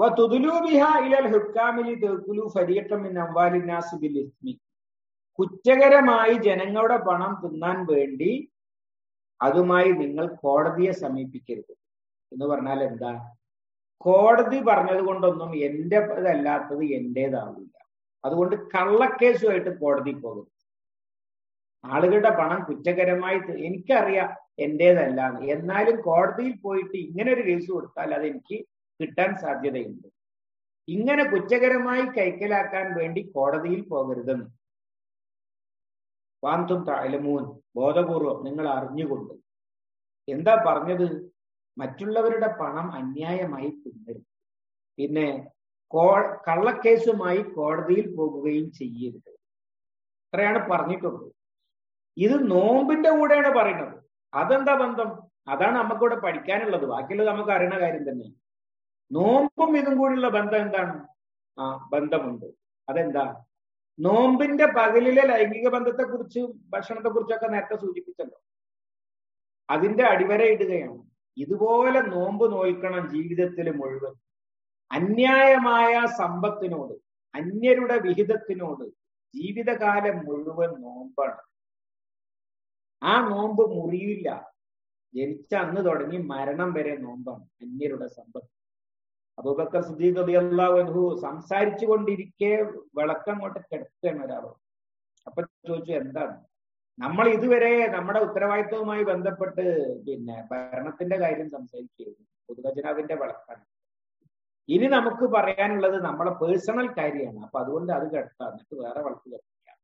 കുറ്റകരമായി ജനങ്ങളുടെ പണം തിന്നാൻ വേണ്ടി അതുമായി നിങ്ങൾ കോടതിയെ സമീപിക്കരുത് എന്ന് പറഞ്ഞാൽ എന്താ കോടതി പറഞ്ഞത് കൊണ്ടൊന്നും എന്റെ ഇതല്ലാത്തത് എന്റേതാവില്ല അതുകൊണ്ട് കള്ളക്കേസുമായിട്ട് കോടതി പോകും ആളുകളുടെ പണം കുറ്റകരമായി എനിക്കറിയാം എന്റേതല്ല എന്നാലും കോടതിയിൽ പോയിട്ട് ഇങ്ങനെ ഒരു കേസ് കൊടുത്താൽ അത് എനിക്ക് കിട്ടാൻ സാധ്യതയുണ്ട് ഇങ്ങനെ കുറ്റകരമായി കൈക്കലാക്കാൻ വേണ്ടി കോടതിയിൽ പോകരുതെന്ന് വാന്തും താലമൂൻ ബോധപൂർവം നിങ്ങൾ അറിഞ്ഞുകൊണ്ട് എന്താ പറഞ്ഞത് മറ്റുള്ളവരുടെ പണം അന്യായമായി തിന്നരുത് പിന്നെ കോ കള്ളക്കേസുമായി കോടതിയിൽ പോകുകയും ചെയ്യരുത് അത്രയാണ് പറഞ്ഞിട്ടുള്ളത് ഇത് നോമ്പിന്റെ കൂടെയാണ് പറയുന്നത് അതെന്താ ബന്ധം അതാണ് നമുക്കിവിടെ പഠിക്കാനുള്ളത് ബാക്കിയുള്ളത് നമുക്ക് അറിയണ കാര്യം തന്നെ നോമ്പും ഇതും കൂടിയുള്ള ബന്ധം എന്താണ് ആ ബന്ധമുണ്ട് അതെന്താ നോമ്പിന്റെ പകലിലെ ലൈംഗിക ബന്ധത്തെ കുറിച്ചും ഭക്ഷണത്തെ കുറിച്ചൊക്കെ നേരത്തെ സൂചിപ്പിച്ചല്ലോ അതിന്റെ അടിവര ഇടുകയാണ് ഇതുപോലെ നോമ്പ് നോൽക്കണം ജീവിതത്തിൽ മുഴുവൻ അന്യായമായ സമ്പത്തിനോട് അന്യരുടെ വിഹിതത്തിനോട് ജീവിതകാലം മുഴുവൻ നോമ്പാണ് ആ നോമ്പ് മുറിയില്ല ജനിച്ച അന്ന് തുടങ്ങി മരണം വരെ നോമ്പാണ് അന്യരുടെ സമ്പത്ത് അബൂബക്കർ സുദീഖ് അള്ളാഹു സംസാരിച്ചു കൊണ്ടിരിക്കെ വിളക്കങ്ങോട്ട് കിടക്കുകയാണ് ഒരാൾ അപ്പൊ ചോദിച്ചു എന്താണ് നമ്മൾ ഇതുവരെ നമ്മുടെ ഉത്തരവാദിത്വവുമായി ബന്ധപ്പെട്ട് പിന്നെ ഭരണത്തിന്റെ കാര്യം സംസാരിക്കുകയായിരുന്നു പൊതുഖജനാവിന്റെ വിളക്കാണ് ഇനി നമുക്ക് പറയാനുള്ളത് നമ്മളെ പേഴ്സണൽ കാര്യമാണ് അപ്പൊ അതുകൊണ്ട് അത് കേട്ടാ എന്നിട്ട് വേറെ വിളക്ക് കത്തിക്കാം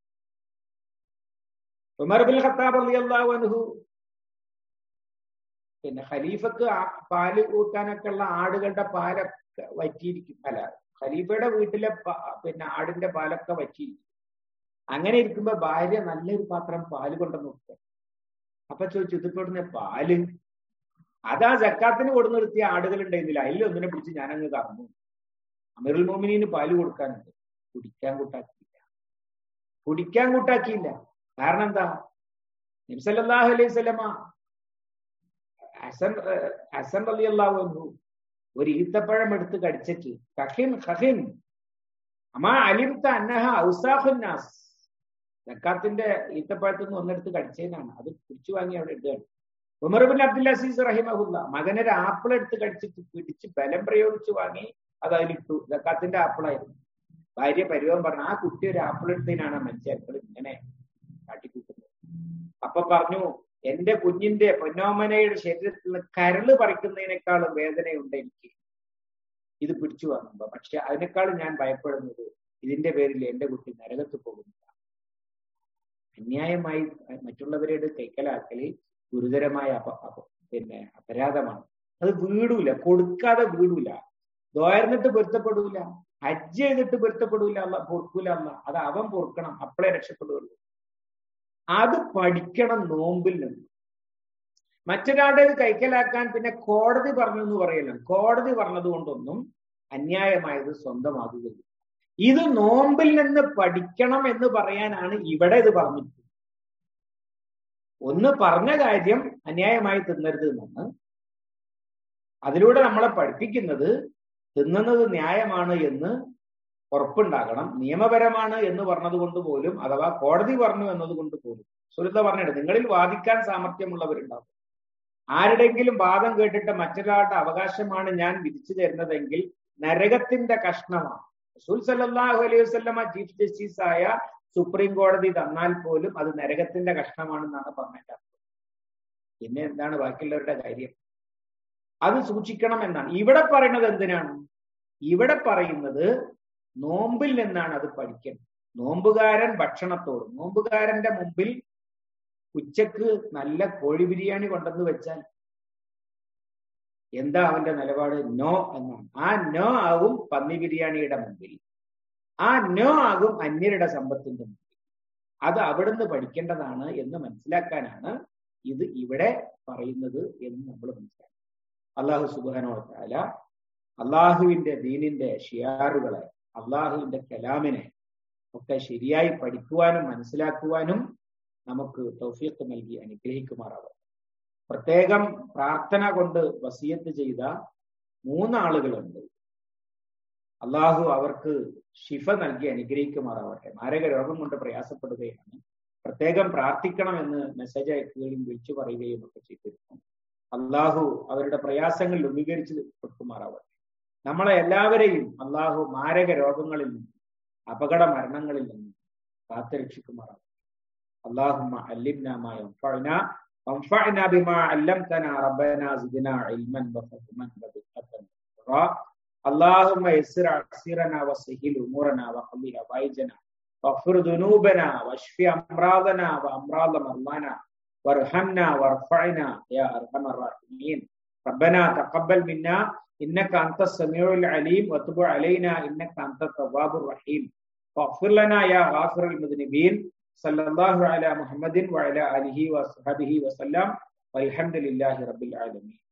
ഉമർ ബിൻ ഖത്താബ് അലി അള്ളാഹു അനുഹു പിന്നെ ഖലീഫക്ക് പാല് കൂട്ടാനൊക്കെ ഉള്ള ആടുകളുടെ പാലൊക്കെ വറ്റിയിരിക്കും അല്ല ഖലീഫയുടെ വീട്ടിലെ പിന്നെ ആടിന്റെ പാലൊക്കെ വറ്റിയിരിക്കും അങ്ങനെ ഇരിക്കുമ്പോ ഭാര്യ നല്ലൊരു പാത്രം പാല് കൊണ്ടുവന്ന് നോക്കുക അപ്പൊ ചോദിച്ചു ഇതിപ്പെടുന്ന പാല് അതാ ജക്കാത്തിന് കൊടുന്നു നിർത്തിയ ആടുകൾ ഉണ്ടായിരുന്നില്ല അതിലൊന്നിനെ പിടിച്ച് ഞാനങ്ങ് കറന്നു അമീറുൽ മോമിനീന് പാല് കൊടുക്കാനുണ്ട് കുടിക്കാൻ കൂട്ടാക്കിയില്ല കുടിക്കാൻ കൂട്ടാക്കിയില്ല കാരണം എന്താ നബ്സല്ലാഹു അലൈഹി സ്വലമ ഹസൻ ഹസൻ അലി അള്ളാഹു ഒരു ഈത്തപ്പഴം എടുത്ത് കടിച്ചിട്ട് കഹിൻ ഖഹിൻ അമാ അലിംത അന്നഹ ഔസാഖുന്നാസ് സക്കാത്തിന്റെ ഈത്തപ്പഴത്തിൽ നിന്ന് ഒന്നെടുത്ത് കടിച്ചതിനാണ് അത് പിടിച്ചു വാങ്ങി അവിടെ ഇടുകയാണ് ഉമർ ബിൻ അബ്ദുൽ അസീസ് റഹിമഹുല്ല മകനൊരു ആപ്പിൾ എടുത്ത് കടിച്ചിട്ട് പിടിച്ച് ബലം പ്രയോഗിച്ച് വാങ്ങി അത് അതിലിട്ടു സക്കാത്തിന്റെ ആപ്പിളായിരുന്നു ഭാര്യ പരിവം പറഞ്ഞു ആ കുട്ടി ഒരു ആപ്പിൾ എടുത്തതിനാണ് മനുഷ്യർക്കൾ ഇങ്ങനെ കാട്ടിക്കൂട്ടുന്നത് അപ്പൊ പറഞ്ഞു എന്റെ കുഞ്ഞിന്റെ പൊന്നോമനയുടെ ശരീരത്തിൽ നിന്ന് കരള് പറിക്കുന്നതിനേക്കാളും വേദനയുണ്ട് എനിക്ക് ഇത് പിടിച്ചു വാങ്ങുമ്പോ പക്ഷെ അതിനേക്കാളും ഞാൻ ഭയപ്പെടുന്നത് ഇതിന്റെ പേരിൽ എന്റെ കുട്ടി നരകത്ത് പോകുന്നില്ല അന്യായമായി മറ്റുള്ളവരുടെ കൈക്കലാക്കൽ ഗുരുതരമായ അപ അപ പിന്നെ അപരാധമാണ് അത് വീടൂല കൊടുക്കാതെ വീടൂല ദ്വാരന്നിട്ട് പൊരുത്തപ്പെടൂല ഹജ്ജ് ചെയ്തിട്ട് പൊരുത്തപ്പെടൂല അല്ല പൊറുക്കൂല അല്ല അത് അവൻ പൊറുക്കണം അപ്പോഴേ രക്ഷപ്പെടുകയുള്ളൂ അത് പഠിക്കണം നോമ്പിൽ നിന്ന് മറ്റൊരാളുടെ കൈക്കലാക്കാൻ പിന്നെ കോടതി പറഞ്ഞു എന്ന് പറയണം കോടതി പറഞ്ഞത് കൊണ്ടൊന്നും അന്യായമായത് സ്വന്തമാകുകയില്ല ഇത് നോമ്പിൽ നിന്ന് പഠിക്കണം എന്ന് പറയാനാണ് ഇവിടെ ഇത് പറഞ്ഞിട്ടുള്ളത് ഒന്ന് പറഞ്ഞ കാര്യം അന്യായമായി തിന്നരുത് എന്നാണ് അതിലൂടെ നമ്മളെ പഠിപ്പിക്കുന്നത് തിന്നുന്നത് ന്യായമാണ് എന്ന് ഉറപ്പുണ്ടാകണം നിയമപരമാണ് എന്ന് പറഞ്ഞത് കൊണ്ട് പോലും അഥവാ കോടതി പറഞ്ഞു എന്നതുകൊണ്ട് പോലും സുരത പറഞ്ഞിട്ട് നിങ്ങളിൽ വാദിക്കാൻ സാമർഥ്യമുള്ളവരുണ്ടാവും ആരുടെങ്കിലും വാദം കേട്ടിട്ട് മറ്റൊരാളുടെ അവകാശമാണ് ഞാൻ വിധിച്ചു തരുന്നതെങ്കിൽ നരകത്തിന്റെ കഷ്ണമാണ് റസൂൽ സല്ലാഹു അലൈഹി വസ്ലമ ചീഫ് ജസ്റ്റിസ് ആയ സുപ്രീം കോടതി തന്നാൽ പോലും അത് നരകത്തിന്റെ കഷ്ണമാണെന്നാണ് പറഞ്ഞതിന്റെ അർത്ഥം പിന്നെ എന്താണ് ബാക്കിയുള്ളവരുടെ കാര്യം അത് സൂക്ഷിക്കണം എന്നാണ് ഇവിടെ പറയുന്നത് എന്തിനാണ് ഇവിടെ പറയുന്നത് നോമ്പിൽ നിന്നാണ് അത് പഠിക്കുന്നത് നോമ്പുകാരൻ ഭക്ഷണത്തോട് നോമ്പുകാരന്റെ മുമ്പിൽ ഉച്ചക്ക് നല്ല കോഴി ബിരിയാണി കൊണ്ടെന്ന് വെച്ചാൽ എന്താ അവന്റെ നിലപാട് നോ എന്നാണ് ആ നോ ആകും പന്നി ബിരിയാണിയുടെ മുമ്പിൽ ആ നോ ആകും അന്യരുടെ സമ്പത്തിന്റെ മുമ്പിൽ അത് അവിടുന്ന് പഠിക്കേണ്ടതാണ് എന്ന് മനസ്സിലാക്കാനാണ് ഇത് ഇവിടെ പറയുന്നത് എന്ന് നമ്മൾ മനസ്സിലാക്കണം അള്ളാഹു സുബാനോ താല അള്ളാഹുവിന്റെ ദീനിന്റെ ഷിയാറുകളെ അള്ളാഹുവിന്റെ കലാമിനെ ഒക്കെ ശരിയായി പഠിക്കുവാനും മനസ്സിലാക്കുവാനും നമുക്ക് തൗഫീഖ് നൽകി അനുഗ്രഹിക്കുമാറാവും പ്രത്യേകം പ്രാർത്ഥന കൊണ്ട് വസീയത്ത് ചെയ്ത മൂന്നാളുകളുണ്ട് അള്ളാഹു അവർക്ക് ഷിഫ നൽകി അനുഗ്രഹിക്കുമാറാവട്ടെ മാരക രോഗം കൊണ്ട് പ്രയാസപ്പെടുകയാണ് പ്രത്യേകം പ്രാർത്ഥിക്കണമെന്ന് മെസ്സേജ് അയക്കുകയും വിളിച്ചു പറയുകയും ഒക്കെ ചെയ്തിരുന്നു അള്ളാഹു അവരുടെ പ്രയാസങ്ങൾ ലഘൂകരിച്ച് കൊടുക്കുമാറാവട്ടെ നമ്മളെ എല്ലാവരെയും അള്ളാഹു മാരക രോഗങ്ങളിൽ നിന്നും അപകട മരണങ്ങളിൽ നിന്നും കാത്തുരക്ഷിക്കുമാറാവട്ടെ اللهم علمنا ما ينفعنا وانفعنا بما علمتنا ربنا زدنا علما وفهما ودقة اللهم يسر عسيرنا وسهل امورنا وقضي حوائجنا واغفر ذنوبنا واشف امراضنا وامراض مرضانا وارحمنا وارفعنا يا ارحم الراحمين ربنا تقبل منا انك انت السميع العليم وتب علينا انك انت التواب الرحيم واغفر لنا يا غافر المذنبين صلى الله على محمد وعلى اله وصحبه وسلم والحمد لله رب العالمين